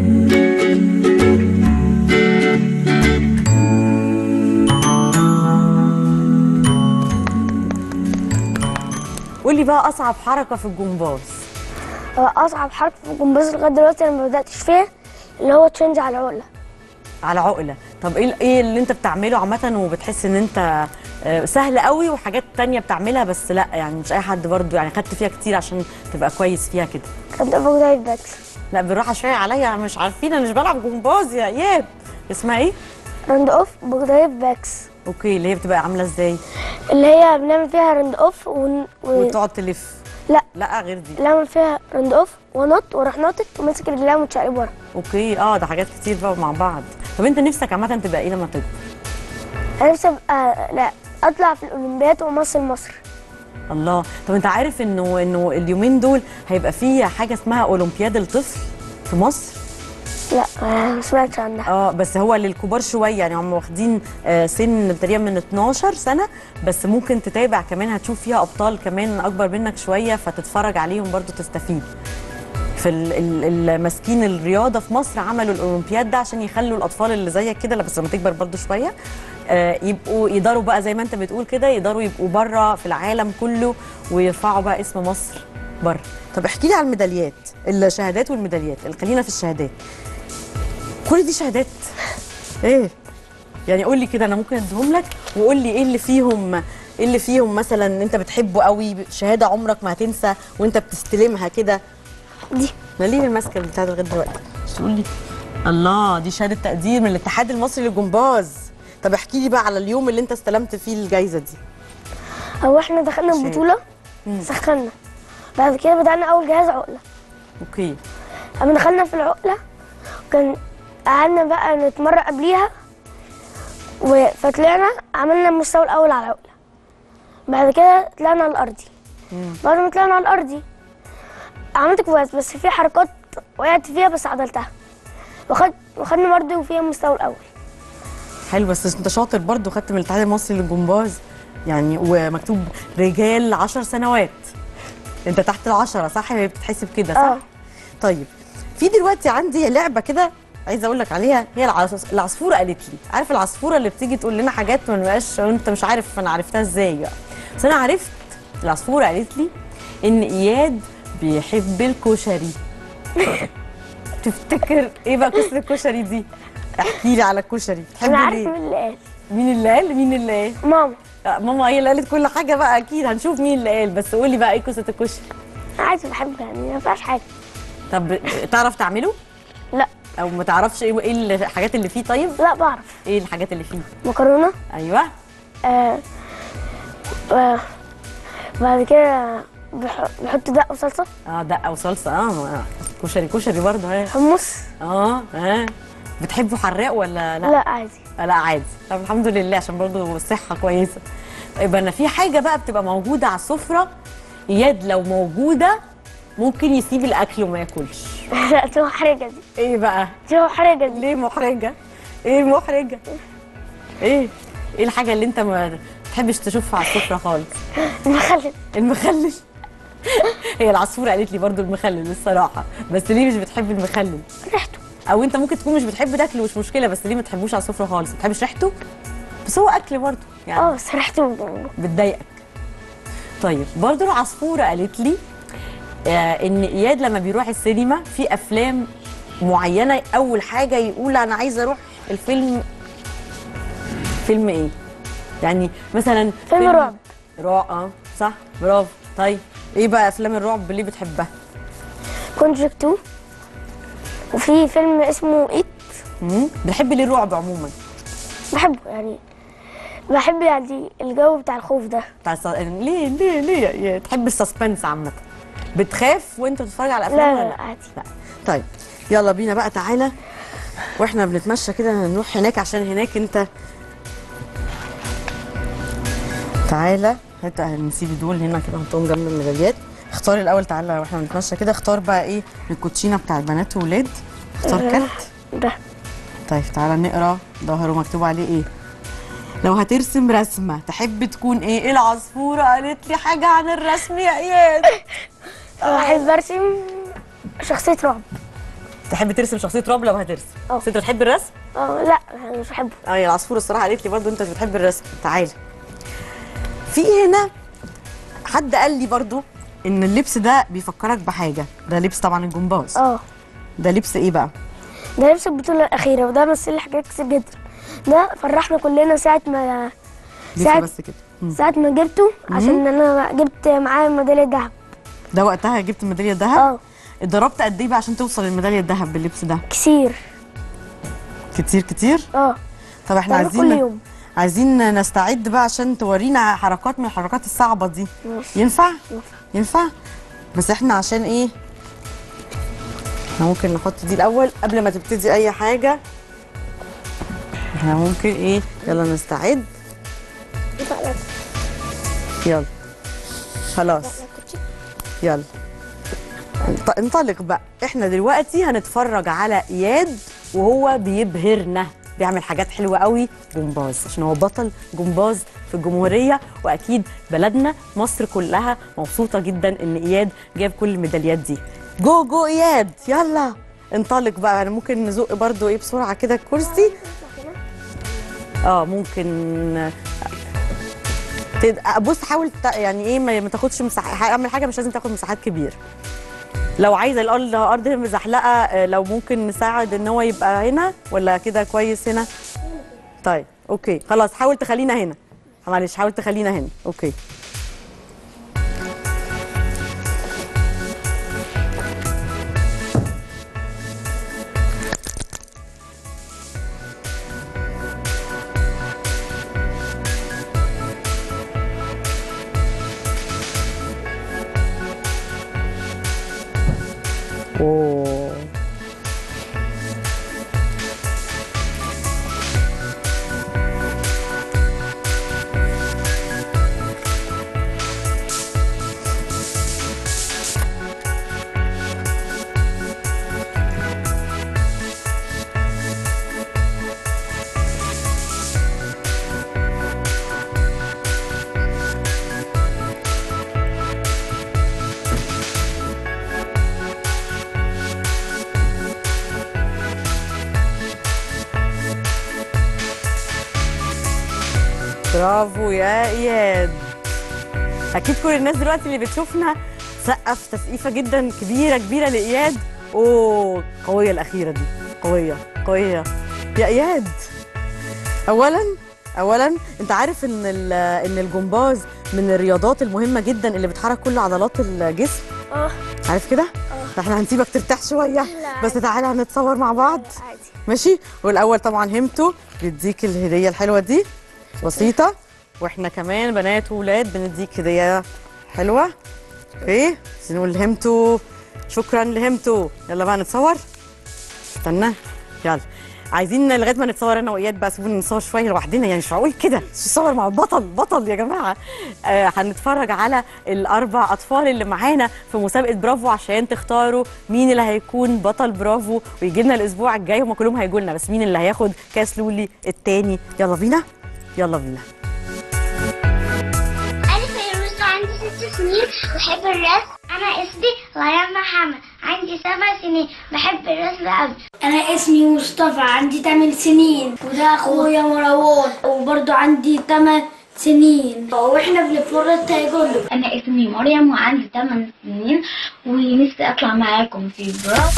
قولي بقى اصعب حركه في الجمباز هو اصعب حركه في الجمباز لغايه دلوقتي انا ما بداتش فيها اللي هو تشينج على العقله على عقله طب ايه ايه اللي انت بتعمله عامه وبتحس ان انت آه، سهل قوي وحاجات تانية بتعملها بس لا يعني مش اي حد برضو يعني خدت فيها كتير عشان تبقى كويس فيها كده كنت ابقى دايت باكس لا بالراحه شويه عليا مش عارفين انا مش بلعب جمباز يا اياد اسمها ايه راند اوف بجدايف باكس اوكي اللي هي بتبقى عامله ازاي اللي هي بنعمل فيها راند اوف ون... و... وتقعد تلف لا لا غير دي نعمل فيها راند اوف ونط واروح ناطط وماسك رجليها ومتشقلب ورا اوكي اه ده حاجات كتير بقى مع بعض طب انت نفسك عامه تبقى ايه لما تكبر انا نفسي ابقى لا اطلع في الاولمبياد وامثل مصر الله طب انت عارف انه انه اليومين دول هيبقى في حاجه اسمها اولمبياد الطفل في مصر لا ما سمعتش عنها اه بس هو للكبار شويه يعني هم واخدين آه، سن تقريبا من 12 سنه بس ممكن تتابع كمان هتشوف فيها ابطال كمان اكبر منك شويه فتتفرج عليهم برضو تستفيد في ال- ال- الماسكين الرياضه في مصر عملوا الاولمبياد ده عشان يخلوا الاطفال اللي زيك كده لا بس لما تكبر برضو شويه آه، يبقوا يقدروا بقى زي ما انت بتقول كده يقدروا يبقوا بره في العالم كله ويرفعوا بقى اسم مصر بره طب احكي لي على الميداليات الشهادات والميداليات خلينا في الشهادات كل دي شهادات ايه يعني قول لي كده انا ممكن اديهم لك وقول لي ايه اللي فيهم ايه اللي فيهم مثلا انت بتحبه قوي شهاده عمرك ما هتنسى وانت بتستلمها كده دي انا ليه الماسكه بتاعتي لغايه دلوقتي مش تقول لي الله دي شهاده تقدير من الاتحاد المصري للجمباز طب احكي لي بقى على اليوم اللي انت استلمت فيه الجائزه دي هو احنا دخلنا شيء. البطوله سخنا بعد كده بدأنا أول جهاز عقلة اوكي أما دخلنا في العقلة كان قعدنا بقى نتمرن قبليها و- فطلعنا عملنا المستوى الأول على العقلة بعد كده طلعنا على الأرضي بعد ما طلعنا على الأرضي عملت كويس بس في حركات وقعت فيها بس عدلتها وخد وخدنا برضه فيها المستوى الأول حلو بس انت شاطر برضو خدت من الاتحاد المصري للجمباز يعني ومكتوب رجال 10 سنوات انت تحت العشرة صح هي بتتحسب كده صح اه. طيب في دلوقتي عندي لعبه كده عايزه اقول لك عليها هي العص- العصفوره قالت لي عارف العصفوره اللي بتيجي تقول لنا حاجات ما نبقاش وانت مش عارف انا عرفتها ازاي بقى بس انا عرفت العصفوره قالت لي ان اياد بيحب الكشري تفتكر ايه بقى قصه الكشري دي احكي لي على الكشري أنا بتحبه عارف ليه مين اللي قال مين اللي قال مين اللي قال ماما آه، ماما هي اللي قالت كل حاجه بقى اكيد هنشوف مين اللي قال بس قولي بقى ايه قصه الكشري عادي بحبه يعني ما فيهاش حاجة طب تعرف تعمله لا او ما تعرفش ايه ايه الحاجات اللي فيه طيب لا بعرف ايه الحاجات اللي فيه مكرونة ايوه آه آه بعد كده بح- بحط دقة وصلصة اه دقه وصلصه اه ما- كشري كشري برضه ها حمص اه ها بتحبه حراق ولا لا لا عادي آه، لا عادي طب الحمد لله عشان برضه الصحه كويسه يبقى انا في حاجه بقى بتبقى موجوده على السفره اياد لو موجوده ممكن يسيب الاكل وما ياكلش لا دي محرجة دي ايه بقى دي محرجة دي ليه محرجه ايه محرجه ايه ايه الحاجه اللي انت ما تحبش تشوفها على السفره خالص المخلل المخلل هي العصفوره قالت لي برضو المخلل الصراحه بس ليه مش بتحب المخلل ريحته او انت ممكن تكون مش بتحب تاكله مش مشكله بس ليه ما تحبوش على السفره خالص ما بتحبش ريحته بس هو اكل برضو اه يعني بس ريحته بتضايقك طيب برضو العصفوره قالت لي آه ان اياد لما بيروح السينما في افلام معينه اول حاجه يقول انا عايز اروح الفيلم فيلم ايه يعني مثلا فيلم رعب. رعب اه صح برافو طيب ايه بقى افلام الرعب اللي بتحبها كونجكت 2 وفي فيلم اسمه ايت امم بتحب ليه الرعب عموما بحبه يعني بحب يعني الجو بتاع الخوف ده بتاع الس... ليه ليه ليه يا- تحب السسبنس عامة بتخاف وانت بتتفرج على الافلام لا ولا لا عادي لا طيب يلا بينا بقى تعالى واحنا بنتمشى كده نروح هناك عشان هناك انت تعالى هات نسيب دول هنا كده نحطهم جنب الميداليات اختار الاول تعالى واحنا بنتمشى كده اختار بقى ايه الكوتشينه بتاع البنات وولاد اختار آه. كارت ده طيب تعالى نقرا ظهره مكتوب عليه ايه لو هترسم رسمه تحب تكون ايه ايه العصفوره قالت لي حاجه عن الرسم يا اياد بحب ارسم شخصية رعب تحب ترسم شخصيه رعب لو هترسم اه. بس انت بتحب الرسم اه لا مش بحبه اه يا العصفور الصراحه قالت لي برضو انت مش بتحب الرسم تعالى في هنا حد قال لي برضو ان اللبس ده بيفكرك بحاجه ده لبس طبعا الجمباز اه ده لبس ايه بقى ده لبس البطولة الأخيرة وده مثل لي حاجات كتير جدا ده فرحنا كلنا ساعة ما لسه ساعة بس كده مم. ساعة ما جبته عشان أنا جبت معاه ميدالية ذهب ده وقتها جبت الميداليه الذهب اه اتدربت قد ايه بقى عشان توصل للميداليه الذهب باللبس ده كتير كتير كتير اه طب احنا بعمل عايزين كل يوم عايزين نستعد بقى عشان تورينا حركات من الحركات الصعبه دي ماشي. ينفع ينفع. ينفع بس احنا عشان ايه احنا ممكن نحط دي الاول قبل ما تبتدي اي حاجه احنا ممكن ايه يلا نستعد يلا خلاص يلا انط- انطلق بقى احنا دلوقتي هنتفرج على اياد وهو بيبهرنا بيعمل حاجات حلوه قوي جمباز عشان هو بطل جمباز في الجمهوريه واكيد بلدنا مصر كلها مبسوطه جدا ان اياد جاب كل الميداليات دي جو جو اياد يلا انطلق بقى انا ممكن نزق برضو ايه بسرعه كده الكرسي اه ممكن تد- بص حاول ت- يعني ايه ما ما تاخدش مساحه اعمل حاجه مش لازم تاخد مساحات كبيره لو عايزه الارض الارض مزحلقه آه، لو ممكن نساعد ان هو يبقى هنا ولا كده كويس هنا طيب اوكي خلاص حاول تخلينا هنا معلش حاول تخلينا هنا اوكي اوه برافو يا اياد اكيد كل الناس دلوقتي اللي بتشوفنا سقف تسقيفه جدا كبيره كبيره لاياد اوه قويه الاخيره دي قويه قويه يا اياد اولا اولا انت عارف ان ال- ان الجمباز من الرياضات المهمه جدا اللي بتحرك كل عضلات الجسم اه عارف كده احنا هنسيبك ترتاح شويه بس تعالى هنتصور مع بعض عادي ماشي والاول طبعا همته بيديك الهديه الحلوه دي بسيطه واحنا كمان بنات وولاد بنديك هديه حلوه اوكي بس نقول همته شكرا لهمته يلا بقى نتصور استنى يلا عايزين لغايه ما نتصور انا واياد بقى سيبوني نتصور شويه لوحدنا يعني مش معقول كده نتصور مع البطل بطل يا جماعه آه هنتفرج على الاربع اطفال اللي معانا في مسابقه برافو عشان تختاروا مين اللي هيكون بطل برافو ويجي لنا الاسبوع الجاي هم كلهم هيجوا لنا بس مين اللي هياخد كاس لولي التاني يلا بينا يلا بينا أنا فيروز عندي ست سنين بحب الرسم أنا اسمي ريان محمد عندي سبع سنين بحب الرسم أوي انا اسمي مصطفى عندي 8 سنين وده اخويا مروان وبرضه عندي 8 سنين واحنا بنتمرن تايكوندو أنا اسمي مريم وعندي 8 سنين ونفسي أطلع معاكم في برافو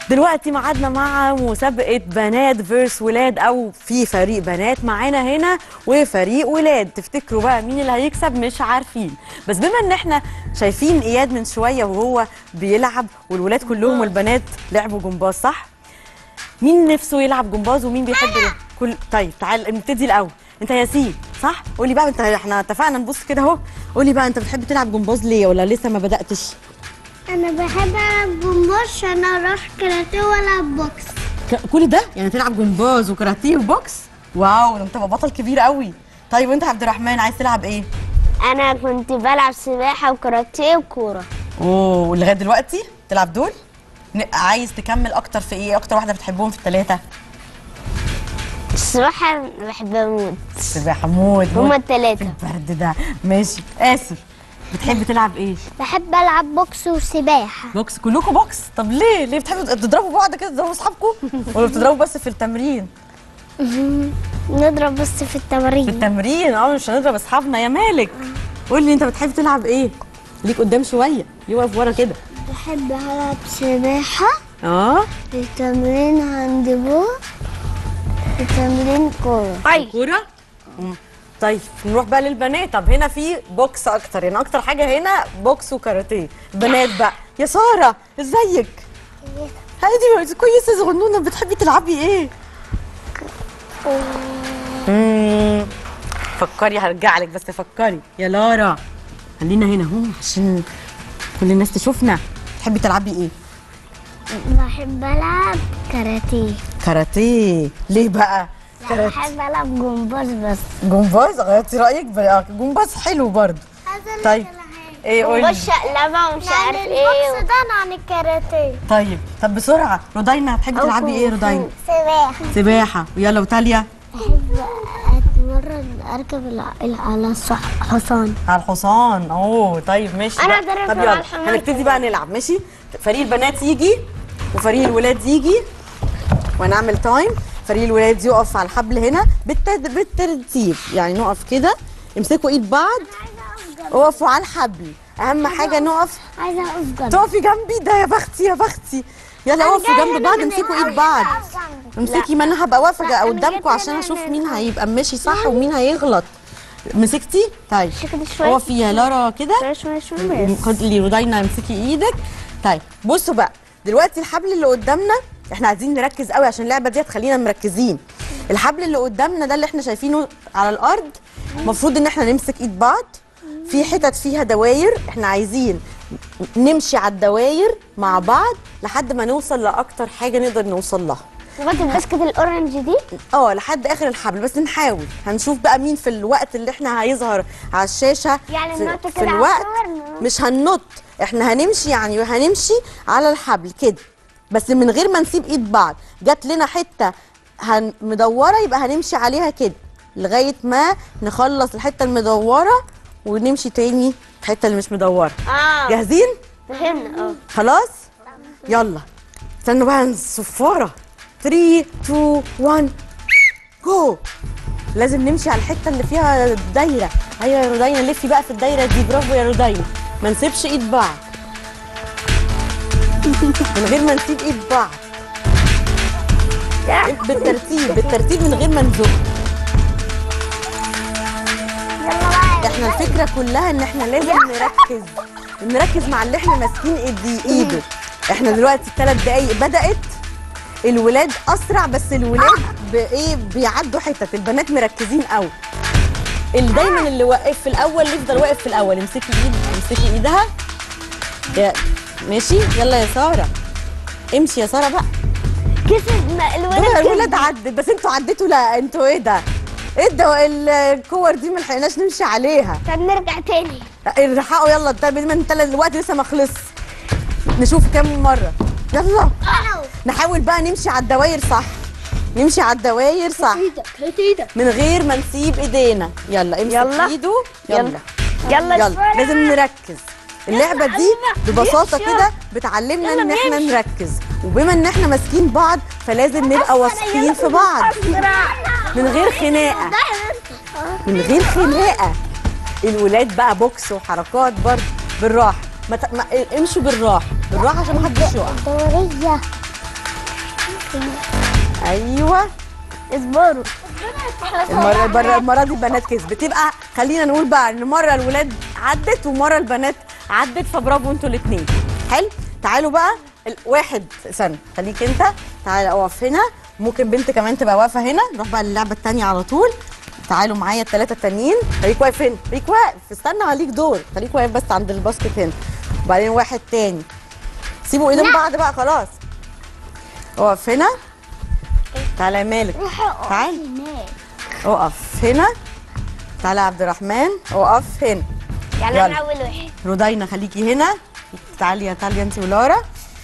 دلوقتي ميعادنا مع مسابقة بنات فيرس ولاد أو في فريق بنات معانا هنا وفريق ولاد تفتكروا بقى مين اللي هيكسب مش عارفين بس بما إن إحنا شايفين إياد من شوية وهو بيلعب والولاد كلهم والبنات لعبوا جمباز صح؟ مين نفسه يلعب جمباز ومين بيحب ال- كل طيب تعال نبتدي الأول أنت ياسين صح؟ قولي بقى أنت إحنا اتفقنا نبص كده أهو قولي بقى أنت بتحب تلعب جمباز ليه ولا لسه ما بدأتش؟ انا بحب العب جمباز عشان اروح كاراتيه والعب بوكس ك- كل ده يعني تلعب جمباز وكاراتيه وبوكس واو ده انت بقى بطل كبير قوي طيب وانت يا عبد الرحمن عايز تلعب ايه انا كنت بلعب سباحه وكاراتيه وكوره اوه لغايه دلوقتي تلعب دول ن- عايز تكمل اكتر في ايه اكتر واحده بتحبهم في الثلاثه السباحه بحبها موت سباحه موت هما موت. التلاتة البرد ده ماشي اسف بتحب تلعب ايه بحب العب بوكس وسباحه بوكس كلكم بوكس طب ليه ليه بتحبوا تضربوا بعض كده تضربوا اصحابكم ولا بتضربوا بس في التمرين نضرب بس في في التمرين التمرين اه مش هنضرب اصحابنا يا مالك قول لي انت بتحب تلعب ايه ليك قدام شويه يقف ورا كده بحب العب سباحه اه في تمرين هاندبول في تمرين كوره كوره مم. طيب نروح بقى للبنات طب هنا في بوكس اكتر يعني اكتر حاجه هنا بوكس وكاراتيه بنات بقى يا ساره ازيك هادي كويسه صغنونه بتحبي تلعبي ايه مم. فكري هرجع لك بس فكري يا لارا خلينا هنا اهو عشان كل الناس تشوفنا تحبي تلعبي ايه بحب العب كاراتيه كاراتيه ليه بقى كاراتيه بحب العب جمباز بس جمباز غيرتي رايك بقى جمباز حلو برضه طيب ايه قولي جمباز شقلبه ومش عارف ايه البوكس ده عن الكاراتيه طيب طب بسرعه رودينا هتحبي تلعبي ايه رودينا سباحه سباحه ويلا وتاليا بحب اتمرن اركب الع- الع- على الصح- حصان على الحصان اوه طيب ماشي أنا بقى. أدرب طب على يلا الحمار هنبتدي بقى نلعب ماشي فريق البنات يجي وفريق الولاد يجي ونعمل تايم فريق الولاد يقف على الحبل هنا بالتد... بالترتيب يعني نقف كده امسكوا ايد بعض اقفوا على الحبل اهم حاجه نقف عايزه اقف جنبي تقفي جنبي ده يا بختي يا بختي يلا اقفوا جنب بعض امسكوا ايد بعض امسكي ما انا هبقى واقفه جا- قدامكم عشان اشوف مين هيبقى ماشي صح ومين هيغلط مسكتي طيب شوية. اقفي يا لارا كده شويه شويه خد لي رودينا امسكي ايدك طيب بصوا بقى دلوقتي الحبل اللي قدامنا احنا عايزين نركز قوي عشان اللعبه دي هتخلينا مركزين الحبل اللي قدامنا ده اللي احنا شايفينه على الارض المفروض ان احنا نمسك ايد بعض في حتت فيها دواير احنا عايزين نمشي على الدواير مع بعض لحد ما نوصل لاكتر حاجه نقدر نوصل لها لغايه البسكت الاورنج دي اه لحد اخر الحبل بس نحاول هنشوف بقى مين في الوقت اللي احنا هيظهر على الشاشه يعني في, ننط في كده على الوقت الصور؟ مش هننط احنا هنمشي يعني هنمشي على الحبل كده بس من غير ما نسيب ايد بعض جات لنا حته هن مدوره يبقى هنمشي عليها كده لغايه ما نخلص الحته المدوره ونمشي تاني الحته اللي مش مدوره اه جاهزين فهمنا اه خلاص يلا استنوا بقى الصفاره 3 2 1 جو لازم نمشي على الحته اللي فيها دايره ايوه يا رودينا لفي بقى في الدايره دي برافو يا رودينا ما نسيبش ايد بعض من غير ما نسيب ايد بعض بالترتيب بالترتيب من غير ما نزق احنا الفكره كلها ان احنا لازم نركز نركز مع اللي احنا ماسكين ايدي ايده احنا دلوقتي الثلاث دقايق بدات الولاد اسرع بس الولاد بايه بيعدوا حتت البنات مركزين قوي اللي دايما اللي واقف في الاول يفضل واقف في الاول امسكي ايد امسكي ايدها يا ماشي يلا يا ساره امشي يا ساره بقى كسب ما دول الولد الولاد عدت بس انتوا عديتوا لا انتوا ايه ده ايه ده ال- الكور دي ما لحقناش نمشي عليها طب نرجع تاني الحقوا يلا ده من انت الوقت لسه ما خلص نشوف كام مره يلا نحاول بقى نمشي على الدواير صح نمشي على الدواير صح ايدك هات ايدك من غير ما نسيب ايدينا يلا امسك يلا. ايده يلا يلا يلا بسرعة. لازم نركز اللعبه دي ببساطه نمشي. كده بتعلمنا يلا ان احنا نمشي. نركز وبما ان احنا ماسكين بعض فلازم نبقى واثقين في بعض من غير خناقه من غير خناقه الولاد بقى بوكس وحركات برضه بالراحه ما, ت... ما امشوا بالراحه بالراحه عشان محدش يقع دورية ايوه اصبروا المره المره, المرة دي البنات كسبت يبقى خلينا نقول بقى ان مره الولاد عدت ومره البنات عدت فبرافو انتوا الاثنين حلو تعالوا بقى ال- واحد استنى خليك انت تعالى اقف هنا ممكن بنت كمان تبقى واقفه هنا نروح بقى للعبه الثانيه على طول تعالوا معايا الثلاثه التانيين خليك واقف هنا خليك واقف استنى عليك دور خليك واقف بس عند الباسكت هنا وبعدين واحد تاني سيبوا ايدين بعض بقى خلاص اقف هنا تعالى يا مالك تعالى اقف هنا تعالى يا عبد الرحمن اقف هنا يعني يلا. انا اول واحد رودينا خليكي هنا تعالي يا تاليا انت ولارا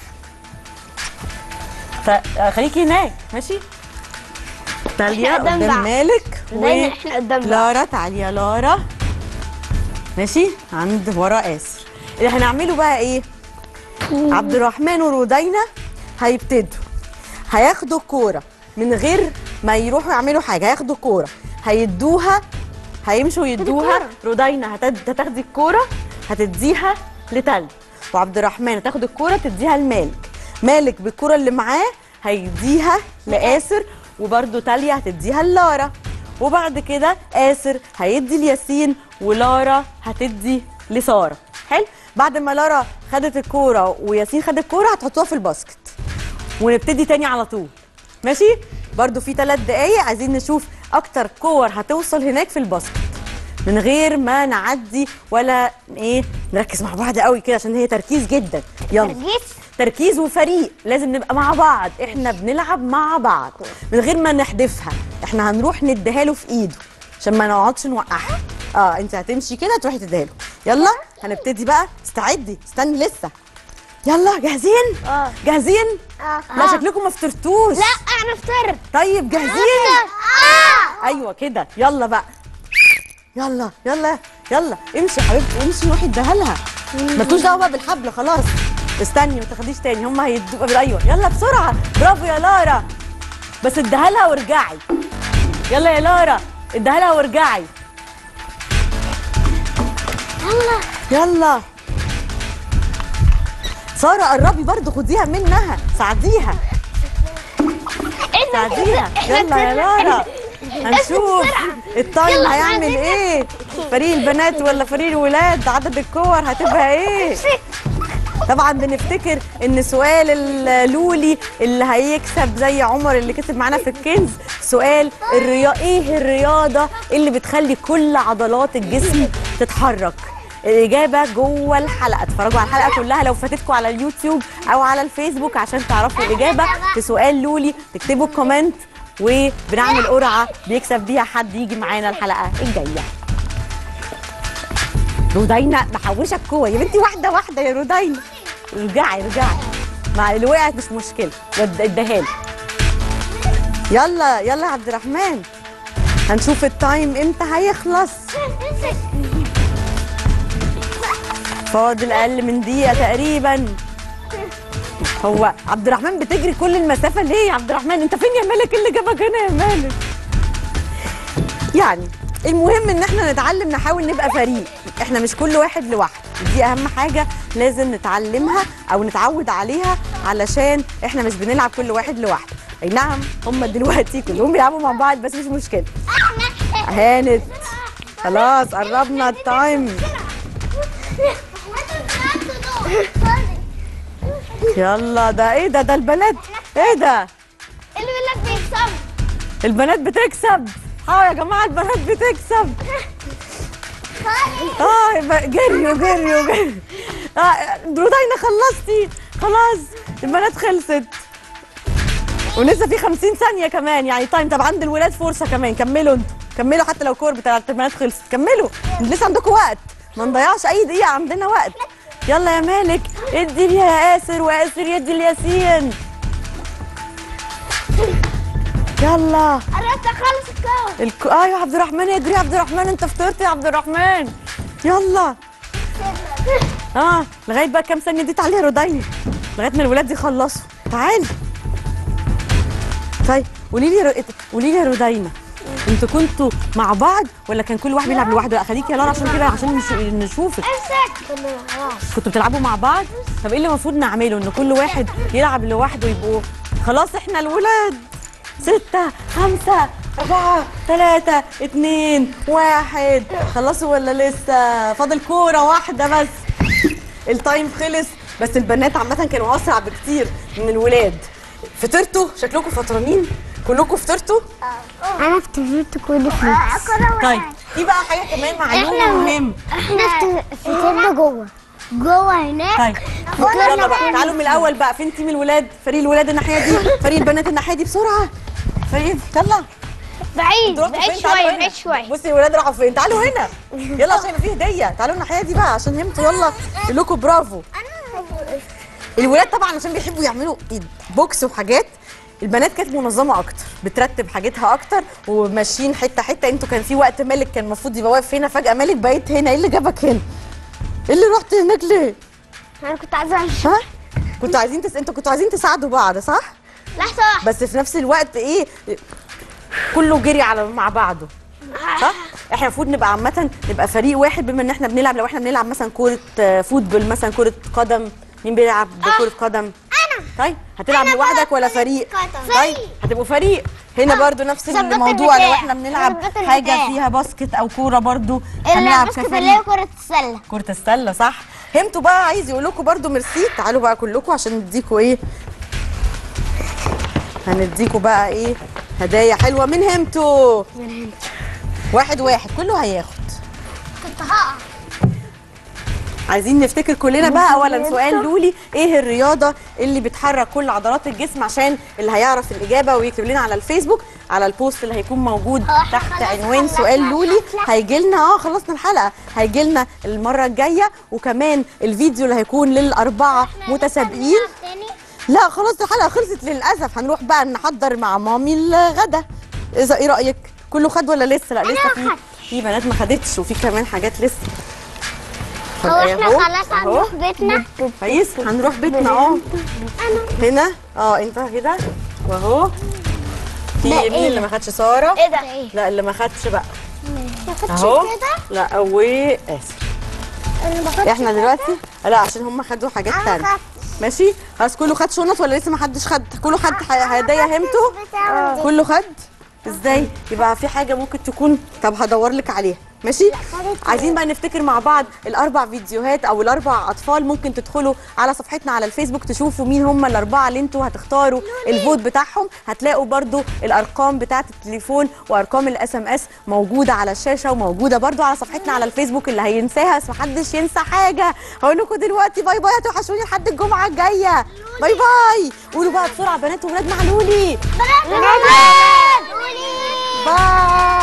ت- آه، خليكي هناك ماشي تاليا إحنا قدام قدام بعض. مالك رودينا إحنا قدام بعض. لارا تعالي يا لارا ماشي عند ورا اسر اللي هنعمله بقى ايه عبد الرحمن ورودينا هيبتدوا هياخدوا الكوره من غير ما يروحوا يعملوا حاجه هياخدوا الكوره هيدوها هيمشوا يدوها رودينا هتد- هتاخدي الكوره هتديها لتل وعبد الرحمن هتاخد الكوره تديها لمالك مالك بالكوره اللي معاه هيديها لآسر وبرده تاليا هتديها للارا وبعد كده آسر هيدي لياسين ولارا هتدي لساره حلو بعد ما لارا خدت الكوره وياسين خد الكوره هتحطوها في الباسكت ونبتدي تاني على طول ماشي برضو في ثلاث دقايق عايزين نشوف اكتر كور هتوصل هناك في الباسكت من غير ما نعدي ولا ايه نركز مع بعض قوي كده عشان هي تركيز جدا يلا تركيز؟ تركيز وفريق لازم نبقى مع بعض احنا بنلعب مع بعض من غير ما نحدفها احنا هنروح نديها له في ايده عشان ما نقعدش نوقعها اه انت هتمشي كده تروحي تديها له يلا هنبتدي بقى استعدي استني لسه يلا جاهزين اه جاهزين اه لا شكلكم ما فطرتوش لا انا فطرت طيب جاهزين اه ايوه كده يلا بقى يلا يلا يلا امشي يا حبيبتي امشي روحي اديها لها مالكوش دعوه بقى بالحبل خلاص استني ما تاخديش تاني هم هيدوا ايوه يلا بسرعه برافو يا لارا بس اديها لها وارجعي يلا يا لارا اديها لها وارجعي يلا يلا ساره قربي برضو خديها منها ساعديها ساعديها يلا يا لارا هنشوف التايم يلا، هيعمل عايزين ايه فريق البنات ولا فريق الولاد عدد الكور هتبقى ايه طبعا بنفتكر ان سؤال اللولي اللي هيكسب زي عمر اللي كسب معانا في الكنز سؤال الريا... ايه الرياضه اللي بتخلي كل عضلات الجسم تتحرك الإجابة جوه الحلقة اتفرجوا على الحلقة كلها لو فاتتكم على اليوتيوب أو على الفيسبوك عشان تعرفوا الإجابة في سؤال لولي تكتبوا الكومنت وبنعمل قرعة بيكسب بيها حد يجي معانا الحلقة الجاية رودينا محوشة الكوة يا بنتي واحدة واحدة يا رودينا رجعي رجعي مع اللي وقعت مش مشكلة ود- اديها لي يلا يلا يا عبد الرحمن هنشوف التايم امتى هيخلص فاضل اقل من دقيقه تقريبا هو عبد الرحمن بتجري كل المسافه ليه يا عبد الرحمن انت فين يا مالك إيه اللي جابك هنا يا مالك يعني المهم ان احنا نتعلم نحاول نبقى فريق احنا مش كل واحد لوحده دي اهم حاجه لازم نتعلمها او نتعود عليها علشان احنا مش بنلعب كل واحد لوحده اي نعم هم دلوقتي كلهم بيلعبوا مع بعض بس مش مشكله هانت خلاص قربنا التايم يلا ده ايه ده ده البنات ايه ده الولاد بيكسبوا البنات بتكسب اه يا جماعه البنات بتكسب اه يبقى جريوا جريوا جريوا اه رودينا خلصتي خلاص البنات خلصت ولسه في 50 ثانيه كمان يعني تايم طب عند الولاد فرصه كمان كملوا انتوا كملوا حتى لو كور بتاعت البنات خلصت كملوا لسه عندكم وقت ما نضيعش اي دقيقه عندنا وقت يلا يا مالك ادي لي يا ياسر وياسر يدي لياسين يلا قربت اخلص الكون الك... اه يا عبد الرحمن اجري يا عبد الرحمن انت فطرت يا عبد الرحمن يلا اه لغايه بقى كام ثانيه دي تعالي يا رودينا لغايه ما الولاد يخلصوا تعالي طيب قولي لي ر... قولي لي يا رودينا انتوا كنتوا مع بعض ولا كان كل واحد بيلعب لوحده لا خليكي يا لارا عشان كده عشان نشو... نشوفك امسك خلاص كنتوا بتلعبوا مع بعض طب ايه اللي المفروض نعمله ان كل واحد يلعب لوحده يبقوا خلاص احنا الولاد ستة خمسة أربعة ثلاثة اتنين واحد خلصوا ولا لسه فاضل كورة واحدة بس التايم خلص بس البنات عامة كانوا أسرع بكتير من الولاد فطرتوا شكلكم فطرانين كلكم فطرتوا انا افتكرت كل فلوس طيب في بقى حاجة كمان معلومة مهم احنا فطرنا جوه جوه هناك طيب يلا بقى تعالوا من الاول بقى فين تيم الولاد فريق الولاد الناحيه دي فريق البنات الناحيه دي بسرعه فريق يلا بعيد انتوا رحتوا بعيد فين؟ تعالوا شوية هنا. بعيد شوية بصي الولاد راحوا فين تعالوا هنا يلا عشان يبقى فيه هديه تعالوا الناحيه دي بقى عشان همتوا يلا اقول لكم برافو الولاد طبعا عشان بيحبوا يعملوا بوكس وحاجات البنات كانت منظمه اكتر بترتب حاجتها اكتر وماشيين حته حته انتوا كان في وقت مالك كان المفروض يبقى واقف هنا فجاه مالك بقيت هنا ايه اللي جابك هنا ايه اللي رحت هناك ليه انا كنت عايزه امشي ها كنتوا عايزين تس... انتوا كنتوا عايزين تساعدوا بعض صح لحظه واحده بس في نفس الوقت ايه كله جري على مع بعضه صح احنا المفروض نبقى عامه نبقى فريق واحد بما ان احنا بنلعب لو احنا بنلعب مثلا كوره آه، فوتبول مثلا كوره قدم مين بيلعب بكره قدم انا طيب هتلعب لوحدك ولا فريق قدم. طيب هتبقوا فريق هنا برضو نفس ظبط الموضوع لو البتاع. احنا بنلعب ظبط حاجه البتاع. فيها باسكت او كوره برضو اللي هنلعب باسكت كفريق اللي هي كره السله كرة السلة صح همتوا بقى عايز يقول لكم برضو ميرسي تعالوا بقى كلكم عشان نديكوا ايه هنديكوا بقى ايه هدايا حلوة من همتوا واحد واحد كله هياخد كنت هقع عايزين نفتكر كلنا بقى اولا سؤال لولي ايه الرياضه اللي بتحرك كل عضلات الجسم عشان اللي هيعرف الاجابه ويكتب لنا على الفيسبوك على البوست اللي هيكون موجود تحت عنوان سؤال لولي هيجي لنا اه خلصنا الحلقه هيجي لنا المره الجايه وكمان الفيديو اللي هيكون للاربعه متسابقين لا خلاص الحلقه خلصت للاسف هنروح بقى نحضر مع مامي الغدا اذا ايه رايك كله خد ولا لسه لا لسه في في بنات ما خدتش وفي كمان حاجات لسه خد هو إيه احنا أهو، خلاص أهو. هنروح بيتنا كويس هنروح بيتنا اه هنا اه انت كده واهو في ده مين إيه اللي ما خدش ساره ايه ده لا اللي ما خدش بقى ما خدتش اهو كده لا واسف انا ما خدتش احنا دلوقتي لا عشان هم خدوا حاجات أنا تانية خدت. ماشي خلاص كله خد شنط ولا لسه ما حدش خد كله خد ح- هدايا همته بتاعه دي. كله خد ازاي يبقى في حاجه ممكن تكون طب هدور لك عليها ماشي خدت عايزين بقى نفتكر مع بعض الاربع فيديوهات او الاربع اطفال ممكن تدخلوا على صفحتنا على الفيسبوك تشوفوا مين هم الاربعه اللي انتوا هتختاروا الفوت بتاعهم هتلاقوا برضو الارقام بتاعه التليفون وارقام الاس ام اس موجوده على الشاشه وموجوده برضو على صفحتنا على الفيسبوك اللي هينساها بس محدش ينسى حاجه هقول لكم دلوقتي باي باي هتوحشوني لحد الجمعه الجايه باي باي قولوا بقى بسرعه بنات وولاد معلولي بنات باي